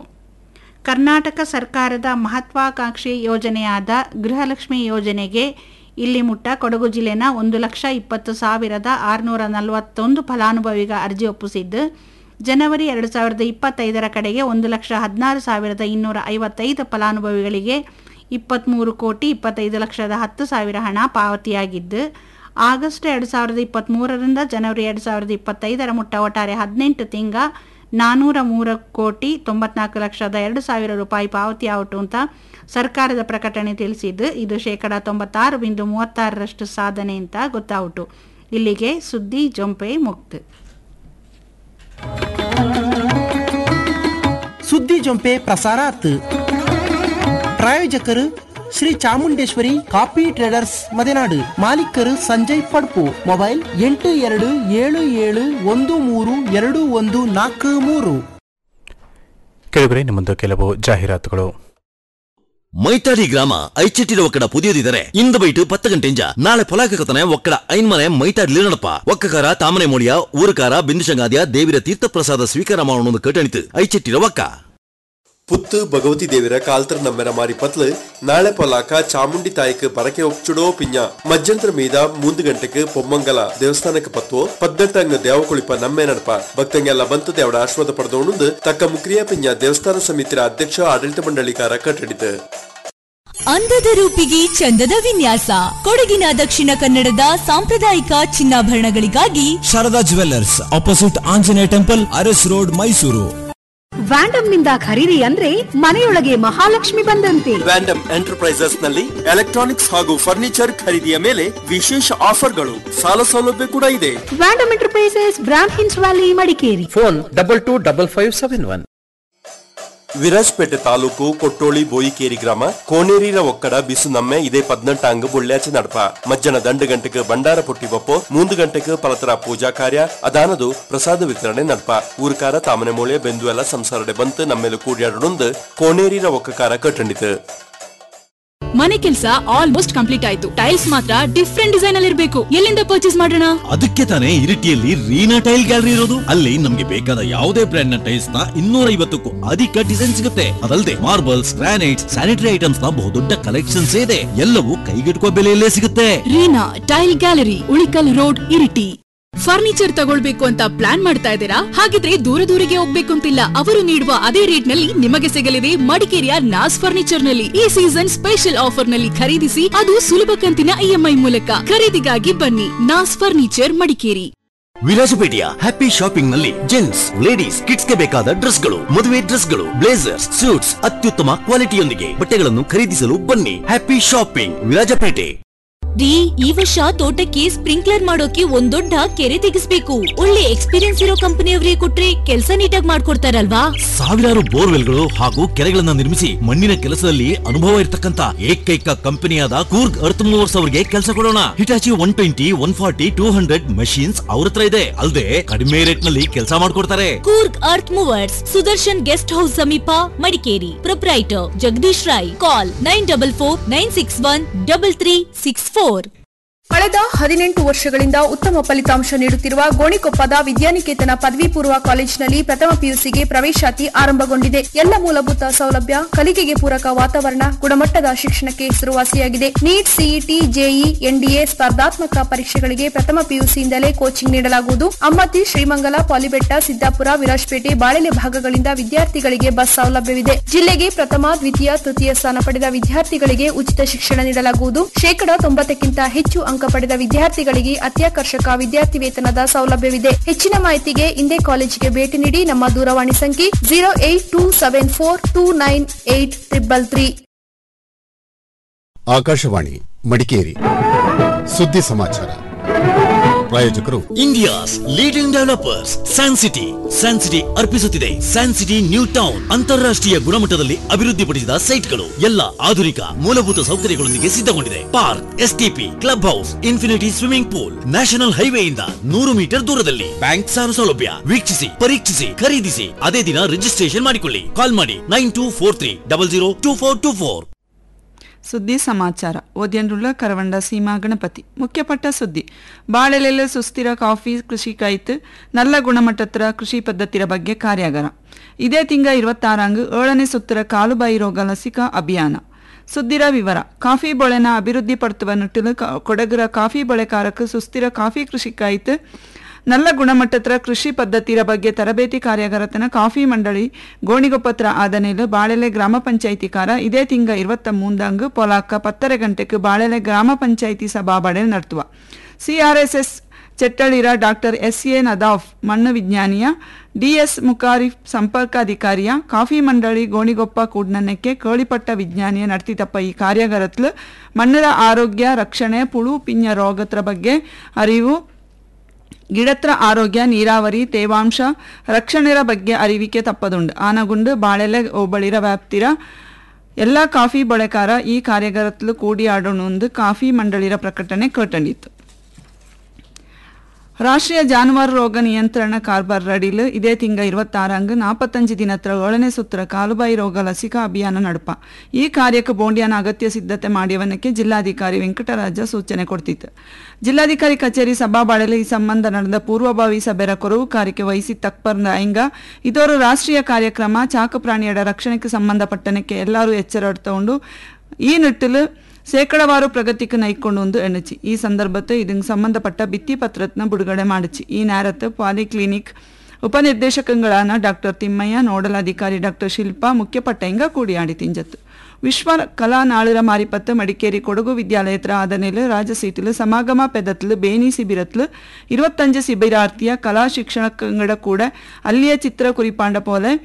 ಕರ್ನಾಟಕ ಸರ್ಕಾರದ ಮಹತ್ವಾಕಾಂಕ್ಷಿ ಯೋಜನೆಯಾದ ಗೃಹಲಕ್ಷ್ಮಿ ಯೋಜನೆಗೆ ಇಲ್ಲಿ ಮುಟ್ಟ ಕೊಡಗು ಜಿಲ್ಲೆನ ಒಂದು ಲಕ್ಷ ಇಪ್ಪತ್ತು ಸಾವಿರದ ಆರುನೂರ ನಲವತ್ತೊಂದು ಫಲಾನುಭವಿಗ ಅರ್ಜಿ ಒಪ್ಪಿಸಿದ್ದು ಜನವರಿ ಎರಡು ಸಾವಿರದ ಇಪ್ಪತ್ತೈದರ ಕಡೆಗೆ ಒಂದು ಲಕ್ಷ ಹದಿನಾರು ಸಾವಿರದ ಇನ್ನೂರ ಐವತ್ತೈದು ಫಲಾನುಭವಿಗಳಿಗೆ ಇಪ್ಪತ್ತ್ಮೂರು ಕೋಟಿ ಇಪ್ಪತ್ತೈದು ಲಕ್ಷದ ಹತ್ತು ಸಾವಿರ ಹಣ ಪಾವತಿಯಾಗಿದ್ದು ಆಗಸ್ಟ್ ಎರಡು ಸಾವಿರದ ಇಪ್ಪತ್ತ್ಮೂರರಿಂದ ಜನವರಿ ಎರಡು ಸಾವಿರದ ಇಪ್ಪತ್ತೈದರ ಮುಟ್ಟ ಒಟ್ಟಾರೆ ಹದಿನೆಂಟು ತಿಂಗ ನಾನ್ನೂರ ಮೂರು ಕೋಟಿ ತೊಂಬತ್ನಾಲ್ಕು ಲಕ್ಷದ ಎರಡು ಸಾವಿರ ರೂಪಾಯಿ ಪಾವತಿಯಾಯಿತು ಅಂತ ಸರ್ಕಾರದ ಪ್ರಕಟಣೆ ತಿಳಿಸಿದ್ದು ಇದು ಶೇಕಡ ತೊಂಬತ್ತಾರು ಬಿಂದು ಮೂವತ್ತಾರರಷ್ಟು ಸಾಧನೆ ಅಂತ ಗೊತ್ತಾಯಿತು ಇಲ್ಲಿಗೆ ಸುದ್ದಿ ಜೊಂಪೆ ಮುಕ್ತು ಸುದ್ದಿ ಜೊಂಪೆ ಪ್ರಸಾರಾತ್ ಪ್ರಾಯೋಜಕರು ಶ್ರೀ ಚಾಮುಂಡೇಶ್ವರಿ ಕಾಫಿ ಟ್ರೇಡರ್ಸ್ ಮದೆನಾಡು ಮಾಲೀಕರು ಸಂಜಯ್ ಪಡ್ಪು ಮೊಬೈಲ್ ಎಂಟು ಎರಡು ಏಳು ಏಳು ಒಂದು ಮೂರು ಎರಡು ಒಂದು ನಾಲ್ಕು ಮೂರು ಕೆಳಗಡೆ ನಿಮ್ಮೊಂದು ಕೆಲವು ಜಾಹೀರಾತುಗಳು ಮೈತಾಡಿ ಗ್ರಾಮ ಐಚಿಟ್ಟಿರ ಒಕ್ಕಡ ಪುದಿಯದಿದ್ದಾರೆ ಇಂದು ಬೈಟು ಪತ್ತು ಗಂಟೆಂಜ ನಾಳೆ ಪೊಲಾಕತನೆ ಒಕ್ಕಡ ಐನ್ಮನೆ ಮೈತಾಡ್ಲಿ ನಡಪ ಒಕ್ಕಕಾರ ತಾಮನೆ ಮೋಳಿಯ ಊರುಕಾರ ಬಿಂದುಶಂಗಾದ್ಯ ದೇವಿರ ತೀರ್ಥ ಪ್ರಸಾದ ಸ್ವೀಕಾರ ಮಾಡೋಣ ಕಟಣಿತು ಐಚಿಟ್ಟಿರ ಒಕ್ಕ புத்து பகவதி தேவிர கால்தர் நம்மெர மாರಿ పత్లు నాಳೆ పొలాక చాముండి తాయికి బరకే ఒప్చుడో ಪಿಂಜ ಮಧ್ಯಂತರ ಮೀದ ಮೂಂದು ಗಂಟೆಗೆ ಪೊಮ್ಮಂಗಲ ದೇವಸ್ಥಾನಕ್ಕೆ ಪತ್ತು ಪದ್ನೆಟ್ಟಂಗ ದೇವಕುಳಿಪ ನಮ್ಮೆ ನಡಪ ಭಕ್ತಂಗೆಲ್ಲ ಬಂತು ದೇವಡ ಆಶ್ವಾದ ಪಡೆದೋಣುಂದು ತಕ್ಕ ಮುಕ್ರಿಯ ಪಿಂಜ ದೇವಸ್ಥಾನ ಸಮಿತಿರ ಅಧ್ಯಕ್ಷ ಆಡಳಿತ ಮಂಡಳಿಕಾರ ಕಟ್ಟಡಿತು ಅಂದದ ರೂಪಿಗೆ ಚಂದದ ವಿನ್ಯಾಸ ಕೊಡಗಿನ ದಕ್ಷಿಣ ಕನ್ನಡದ ಸಾಂಪ್ರದಾಯಿಕ ಚಿನ್ನಾಭರಣಗಳಿಗಾಗಿ Sharada jewellers opposite Anjaneya temple Aras road Mysuru ವ್ಯಾಂಡಮ್ ನಿಂದ ಖರೀದಿ ಅಂದ್ರೆ ಮನೆಯೊಳಗೆ ಮಹಾಲಕ್ಷ್ಮಿ ಬಂದಂತೆ ವ್ಯಾಂಡಮ್ ಎಂಟರ್ಪ್ರೈಸಸ್ ನಲ್ಲಿ ಎಲೆಕ್ಟ್ರಾನಿಕ್ಸ್ ಹಾಗೂ ಫರ್ನಿಚರ್ ಖರೀದಿಯ ಮೇಲೆ ವಿಶೇಷ ಆಫರ್ಗಳು ಸಾಲ ಸೌಲಭ್ಯ ಕೂಡ ಇದೆ ವ್ಯಾಂಡಮ್ ಎಂಟರ್ಪ್ರೈಸಸ್ ಬ್ರಾಂಡ್ ಹಿನ್ಸ್ valley Madikeri phone double two double five seven one Virajpet ತಾಲೂಕು ಕೊಟ್ಟೋಳಿ ಬೋಯಿಕೇರಿ ಗ್ರಾಮ ಕೋನೇರಿರ ಒಕ್ಕಡ ಬಿಸು ನಮ್ಮೆ ಇದೇ ಪದ್ನೆಂಟಾಂಗ್ ಬುಳ್ಳ್ಯಾಚೆ ನಡಪ ಮಜ್ಜನ ದಂಡು ಗಂಟೆಗೆ ಭಂಡಾರ ಪೊಟ್ಟಿ ಬಪ್ಪೋ ಮೂಂದು ಗಂಟೆಗೆ ಪಲತರ ಪೂಜಾ ಕಾರ್ಯ ಅದಾನದು ಪ್ರಸಾದ ವಿತರಣೆ ನಡಪ ಊರ್ಕಾರ ತಾಮನೆ ಮೂಳೆ ಬೆಂದು ಎಲ್ಲ ಸಂಸಾರಡೆ ಬಂತು ನಮ್ಮೇಲೆ ಕೂಡಿಯಾಡೊಂದು ಕೋನೇರಿರ ಒಕ್ಕಕಾರ ಕಟ್ಟಂಡಿತು ಮನೆ ಕೆಲಸ ಆಲ್ಮೋಸ್ಟ್ ಕಂಪ್ಲೀಟ್ ಆಯ್ತು ಟೈಲ್ಸ್ ಮಾತ್ರ ಡಿಫ್ರೆಂಟ್ ಡಿಸೈನ್ ಅಲ್ಲಿ ಇರಬೇಕು ಎಲ್ಲಿಂದ ಪರ್ಚೇಸ್ ಮಾಡೋಣ ಅದಕ್ಕೆ ತಾನೇ ಇರಿಟಿಯಲ್ಲಿ ರೀನಾ ಟೈಲ್ ಗ್ಯಾಲರಿ ಇರೋದು ಅಲ್ಲಿ ನಮ್ಗೆ ಬೇಕಾದ ಯಾವುದೇ ಬ್ರ್ಯಾಂಡ್ ನ ಟೈಲ್ಸ್ ನ ಇನ್ನೂರ ಐವತ್ತಕ್ಕೂ ಅಧಿಕ ಡಿಸೈನ್ ಸಿಗುತ್ತೆ ಅದಲ್ಲದೆ ಮಾರ್ಬಲ್ಸ್ ಗ್ರಾನೈಟ್ಸ್ ಸ್ಯಾನಿಟರಿ ಐಟಮ್ಸ್ ನ ಬಹುದೊಡ್ಡ ಕಲೆಕ್ಷನ್ಸ್ ಇದೆ ಎಲ್ಲವೂ ಕೈಗೆಟುಕುವ ಬೆಲೆಯಲ್ಲೇ ಸಿಗುತ್ತೆ Reena tile gallery Ulikal road Iritty furniture ತಗೊಳ್ಬೇಕು ಅಂತ ಪ್ಲಾನ್ ಮಾಡ್ತಾ ಇದ್ದೀರಾ ಹಾಗಿದ್ರೆ ದೂರ ದೂರಿಗೆ ಹೋಗ್ಬೇಕು ಅಂತಿಲ್ಲ ಅವರು ನೀಡುವ ಅದೇ ರೇಟ್ ನಲ್ಲಿ ನಿಮಗೆ ಸಿಗಲಿದೆ ಮಡಿಕೇರಿಯ ನಾಸ್ ಫರ್ನಿಚರ್ ನಲ್ಲಿ ಈ ಸೀಸನ್ ಸ್ಪೆಷಲ್ ಆಫರ್ ನಲ್ಲಿ ಖರೀದಿಸಿ ಅದು ಸುಲಭ ಕಂತಿನ ಇಎಂಐ ಮೂಲಕ ಖರೀದಿಗಾಗಿ ಬನ್ನಿ ನಾಸ್ ಫರ್ನಿಚರ್ ಮಡಿಕೇರಿ ವಿರಾಜಪೇಟೆಯ ಹ್ಯಾಪಿ ಶಾಪಿಂಗ್ ನಲ್ಲಿ ಜೆಂಟ್ಸ್ ಲೇಡೀಸ್ ಕಿಡ್ಸ್ ಗೆ ಬೇಕಾದ ಡ್ರೆಸ್ ಗಳು ಮದುವೆ ಡ್ರೆಸ್ ಗಳು ಬ್ಲೇಸರ್ಸ್ ಸೂಟ್ಸ್ ಅತ್ಯುತ್ತಮ ಕ್ವಾಲಿಟಿಯೊಂದಿಗೆ ಬಟ್ಟೆಗಳನ್ನು ಖರೀದಿಸಲು ಬನ್ನಿ ಹ್ಯಾಪಿ ಶಾಪಿಂಗ್ ವಿರಾಜಪೇಟೆ ರೀ ಈ ವರ್ಷ ತೋಟಕ್ಕೆ ಸ್ಪ್ರಿಂಕ್ಲರ್ ಮಾಡೋಕೆ ಒಂದ್ ದೊಡ್ಡ ಕೆರೆ ತೆಗಿಸ್ಬೇಕು ಒಳ್ಳೆ ಎಕ್ಸ್ಪೀರಿಯನ್ಸ್ ಇರೋ ಕಂಪನಿಯವರಿಗೆ ಕೊಟ್ರೆ ಕೆಲಸ ನೀಟಾಗಿ ಮಾಡ್ಕೊಡ್ತಾರಲ್ವಾ ಸಾವಿರಾರು ಬೋರ್ವೆಲ್ಗಳು ಹಾಗೂ ಕೆರೆಗಳನ್ನ ನಿರ್ಮಿಸಿ ಮಣ್ಣಿನ ಕೆಲಸದಲ್ಲಿ ಅನುಭವ ಇರತಕ್ಕಂತ ಏಕೈಕ ಕಂಪನಿಯಾದ ಕೂರ್ಗ್ ಅರ್ತ್ ಮೂವರ್ಸ್ ಅವರಿಗೆ ಕೆಲಸ ಕೊಡೋಣ Hitachi one twenty one forty two hundred machines ಅವ್ರ ಹತ್ರ ಇದೆ ಅಲ್ಲದೆ ಕಡಿಮೆ ರೇಟ್ ನಲ್ಲಿ ಕೆಲಸ ಮಾಡ್ಕೊಡ್ತಾರೆ Coorg earth movers Sudarshan guest house ಸಮೀಪ Madikeri proprietor Jagadish Rai call nine double four nine six one double three six four ಕಳೆದ ಹದಿನೆಂಟು ವರ್ಷಗಳಿಂದ ಉತ್ತಮ ಫಲಿತಾಂಶ ನೀಡುತ್ತಿರುವ ಗೋಣಿಕೊಪ್ಪದ ವಿದ್ಯಾನಿಕೇತನ ಪದವಿ ಪೂರ್ವ ಕಾಲೇಜಿನಲ್ಲಿ ಪ್ರಥಮ ಪಿಯುಸಿಗೆ ಪ್ರವೇಶಾತಿ ಆರಂಭಗೊಂಡಿದೆ ಎಲ್ಲ ಮೂಲಭೂತ ಸೌಲಭ್ಯ ಕಲಿಕೆಗೆ ಪೂರಕ ವಾತಾವರಣ ಗುಣಮಟ್ಟದ ಶಿಕ್ಷಣಕ್ಕೆ ಹೆಸರುವಾಸಿಯಾಗಿದೆ ನೀಟ್ ಸಿಇಟಿ ಜೆಇ ಎನ್ಡಿಎ ಸ್ಪರ್ಧಾತ್ಮಕ ಪರೀಕ್ಷೆಗಳಿಗೆ ಪ್ರಥಮ ಪಿಯುಸಿಯಿಂದಲೇ ಕೋಚಿಂಗ್ ನೀಡಲಾಗುವುದು ಅಮ್ಮತ್ತಿ ಶ್ರೀಮಂಗಲ ಪಾಲಿಬೆಟ್ಟ ಸಿದ್ದಾಪುರ ವಿರಾಜಪೇಟೆ ಬಾಳೆಲೆ ಭಾಗಗಳಿಂದ ವಿದ್ಯಾರ್ಥಿಗಳಿಗೆ ಬಸ್ ಸೌಲಭ್ಯವಿದೆ ಜಿಲ್ಲೆಗೆ ಪ್ರಥಮ ದ್ವಿತೀಯ ತೃತೀಯ ಸ್ಥಾನ ಪಡೆದ ವಿದ್ಯಾರ್ಥಿಗಳಿಗೆ ಉಚಿತ ಶಿಕ್ಷಣ ನೀಡಲಾಗುವುದು ಶೇಕಡಾ ತೊಂಬತ್ತಕ್ಕಿಂತ ಹೆಚ್ಚು ಅಂಕ ಪಡೆದ ವಿದ್ಯಾರ್ಥಿಗಳಿಗೆ ಅತ್ಯಾಕರ್ಷಕ ವಿದ್ಯಾರ್ಥಿ ವೇತನದ ಸೌಲಭ್ಯವಿದೆ ಹೆಚ್ಚಿನ ಮಾಹಿತಿಗೆ ಇಂದೇ ಕಾಲೇಜಿಗೆ ಭೇಟಿ ನೀಡಿ ನಮ್ಮ ದೂರವಾಣಿ ಸಂಖ್ಯೆ zero eight two seven four two nine eight triple three Akashvani Madikeri ಸುದ್ದಿ ಸಮಾಚಾರ ಪ್ರಾಯೋಜಕರು India's leading developers San City San City ಅರ್ಪಿಸುತ್ತಿದೆ ಸ್ಯಾನ್ ಸಿಟಿ ನ್ಯೂ ಟೌನ್ ಅಂತಾರಾಷ್ಟ್ರೀಯ ಗುಣಮಟ್ಟದಲ್ಲಿ ಅಭಿವೃದ್ಧಿಪಡಿಸಿದ ಸೈಟ್ಗಳು ಎಲ್ಲ ಆಧುನಿಕ ಮೂಲಭೂತ ಸೌಕರ್ಯಗಳೊಂದಿಗೆ ಸಿದ್ಧಗೊಂಡಿದೆ park STP club house infinity swimming pool national ಹೈವೇಯಿಂದ ನೂರು ಮೀಟರ್ ದೂರದಲ್ಲಿ ಬ್ಯಾಂಕ್ ಸಾಲ ಸೌಲಭ್ಯ ವೀಕ್ಷಿಸಿ ಪರೀಕ್ಷಿಸಿ ಖರೀದಿಸಿ ಅದೇ ದಿನ ರಿಜಿಸ್ಟ್ರೇಷನ್ ಮಾಡಿಕೊಳ್ಳಿ ಕಾಲ್ ಮಾಡಿ nine two four three double zero two four two four ಸುದ್ದಿ ಸಮಾಚಾರ ಓದ್ಯಂಡುಳ್ಳ ಕರವಂಡ ಸೀಮಾ ಗಣಪತಿ ಮುಖ್ಯಪಟ್ಟ ಸುದ್ದಿ ಬಾಳೆಲೆಲ್ಲ ಸುಸ್ಥಿರ ಕಾಫಿ ಕೃಷಿ ಕೈತ್ ನಲ್ಲ ಗುಣಮಟ್ಟತ್ರ ಕೃಷಿ ಪದ್ಧತಿರ ಬಗ್ಗೆ ಕಾರ್ಯಾಗಾರ ಇದೇ ತಿಂಗ ಇರುವತ್ತಾರಂಗ್ ಏಳನೇ ಸುತ್ತರ ಕಾಲುಬಾಯಿ ರೋಗ ಲಸಿಕಾ ಅಭಿಯಾನ ಸುದ್ದಿರ ವಿವರ ಕಾಫಿ ಬೆಳೆನ ಅಭಿವೃದ್ಧಿ ಪಡುತ್ತುವ ನಿಟ್ಟಿಲು ಕೊಡಗರ ಕಾಫಿ ಬೆಳೆಕಾರಕ್ಕೆ ಸುಸ್ಥಿರ ಕಾಫಿ ಕೃಷಿ ಕೈತ್ ನಲ್ಲ ಗುಣಮಟ್ಟದ ಕೃಷಿ ಪದ್ಧತಿರ ಬಗ್ಗೆ ತರಬೇತಿ ಕಾರ್ಯಾಗಾರತನ ಕಾಫಿ ಮಂಡಳಿ ಗೋಣಿಗೊಪ್ಪತ್ರ ಆದನೇಲು ಬಾಳೆಲೆ ಗ್ರಾಮ ಪಂಚಾಯಿತಿ ಕಾರ ಇದೇ ತಿಂಗ ಇರುವತ್ತ ಮೂಂದಂಗ್ ಪೊಲಾಕ ಪತ್ತರೆ ಗಂಟೆಗೆ ಬಾಳೆಲೆ ಗ್ರಾಮ ಪಂಚಾಯಿತಿ ಸಭಾಬಡೆ ನಡ್ತುವ ಸಿಆರ್ಎಸ್ಎಸ್ ಚೆಟ್ಟಳಿರ ಡಾಕ್ಟರ್ ಎಸ್ ಎ ನದಾಫ್ ಮಣ್ಣು ವಿಜ್ಞಾನಿಯ ಡಿಎಸ್ ಮುಖಾರಿಫ್ ಸಂಪರ್ಕಾಧಿಕಾರಿಯ ಕಾಫಿ ಮಂಡಳಿ ಗೋಣಿಗೊಪ್ಪ ಕೂಡ್ನನ್ನಕ್ಕೆ ಕೇಳಿಪಟ್ಟ ವಿಜ್ಞಾನಿಯ ನಡ್ತಿತಪ್ಪ ಈ ಕಾರ್ಯಾಗಾರತ್ಲು ಮಣ್ಣರ ಆರೋಗ್ಯ ರಕ್ಷಣೆ ಪುಳು ಪಿಂಜ ರೋಗತ್ರ ಬಗ್ಗೆ ಅರಿವು ಗಿಡತ್ರ ಆರೋಗ್ಯ ನೀರಾವರಿ ತೇವಾಂಶ ರಕ್ಷಣೆರ ಬಗ್ಗೆ ಅರಿವಿಕೆ ತಪ್ಪದುಂಡು ಆನಗುಂಡು ಬಾಳೆಲೆ ಹೋಬಳಿರ ವ್ಯಾಪ್ತಿರ ಎಲ್ಲ ಕಾಫಿ ಬಳಕಾರ ಈ ಕಾರ್ಯಗಾರತ್ಲು ಕೂಡಿ ಆಡೋಣೊಂದು ಕಾಫಿ ಮಂಡಳಿರ ಪ್ರಕಟಣೆ ಕೇಟಂಡಿತ್ತು ರಾಷ್ಟ್ರೀಯ ಜಾನುವಾರು ರೋಗ ನಿಯಂತ್ರಣ ಕಾರ್ಬಾರ್ ಅಡಿಲ್ ಇದೇ ತಿಂಗ ഇരുപത്താറാങ്ക് നാൽപ്പത്തഞ്ച് ദിനത്ര ഏഴನೇ ಸುತ್ರ ಕಾಲುಬಾಯಿ ರೋಗ ಲಸಿಕಾ ಅಭಿಯಾನ ನಡಪ ಈ ಕಾರ್ಯಕ್ಕೆ ಬೋಂಡಿಯಾನ ಅಗತ್ಯ ಸಿದ್ಧತೆ ಮಾಡಿಯವನಕ್ಕೆ ಜಿಲ್ಲಾಧಿಕಾರಿ ವೆಂಕಟರಾಜ ಸೂಚನೆ ಕೊಡ್ತಿತ್ತು ಜಿಲ್ಲಾಧಿಕಾರಿ ಕಚೇರಿ ಸಭಾಬಾಳೆಲೆ ಈ ಸಂಬಂಧ ನಡೆದ ಪೂರ್ವಭಾವಿ ಸಭೆರ ಕೊರವು ಕಾರ್ಯಕ್ಕೆ ವಹಿಸಿ ತಕ್ಪರ್ನ ಐಂಗ ಇದೊರು ರಾಷ್ಟ್ರೀಯ ಕಾರ್ಯಕ್ರಮ ಚಾಕು ಪ್ರಾಣಿಯಡ ರಕ್ಷಣೆಗೆ ಸಂಬಂಧಪಟ್ಟನಕ್ಕೆ ಎಲ್ಲರೂ ಎಚ್ಚರ ತಗೊಂಡು ಈ ನಿಟ್ಟಿಲು ಶೇಕಡವಾರು ಪ್ರಗತಿக்கு ನೈಕೊಂಡು ಒಂದು ಎಣ್ಣಚಿ ಈ ಸಂದರ್ಭத்தை ಇದಕ್ಕೆ ಸಂಬಂಧಪಟ್ಟ ಭಿತ್ತಿ ಪತ್ರತ್ನ ಬಿಡುಗಡೆ ಮಾಡಿಚಿ ಈ ನೇರತ್ತು ಪಾಲಿಕ್ಲಿನಿಕ್ ಉಪನಿರ್ದೇಶಕಗಳಾನ ಡಾಕ್ಟರ್ ತಿಮ್ಮಯ್ಯ ನೋಡಲ್ ಅಧಿಕಾರಿ ಡಾಕ್ಟರ್ ಶಿಲ್ಪಾ ಮುಖ್ಯ ಪಟ್ಟೆಂಗ ಕೂಡಿಯಾಡಿ ತಿಂಜತ್ತು ವಿಶ್ವ ಕಲಾ ನಾಳಿರ ಮಾರಿಪತ್ತು ಮಡಿಕೇರಿ ಕೊಡಗು ವಿದ್ಯಾಲಯತ್ರ ಆದನೆಲು ರಾಜಸೀಟಿಲು ಸಮಾಗಮ ಪೆದತ್ಲು ಬೇನಿ ಶಿಬಿರತ್ಲು ഇരുപത്തഞ്ച് ശിബിരാർത്ഥിയ കലാശിക്ഷണങ്ങളുടെ കൂടെ അല്ലിയ ചിത്ര കുറിപ്പാണ്ട പോലെ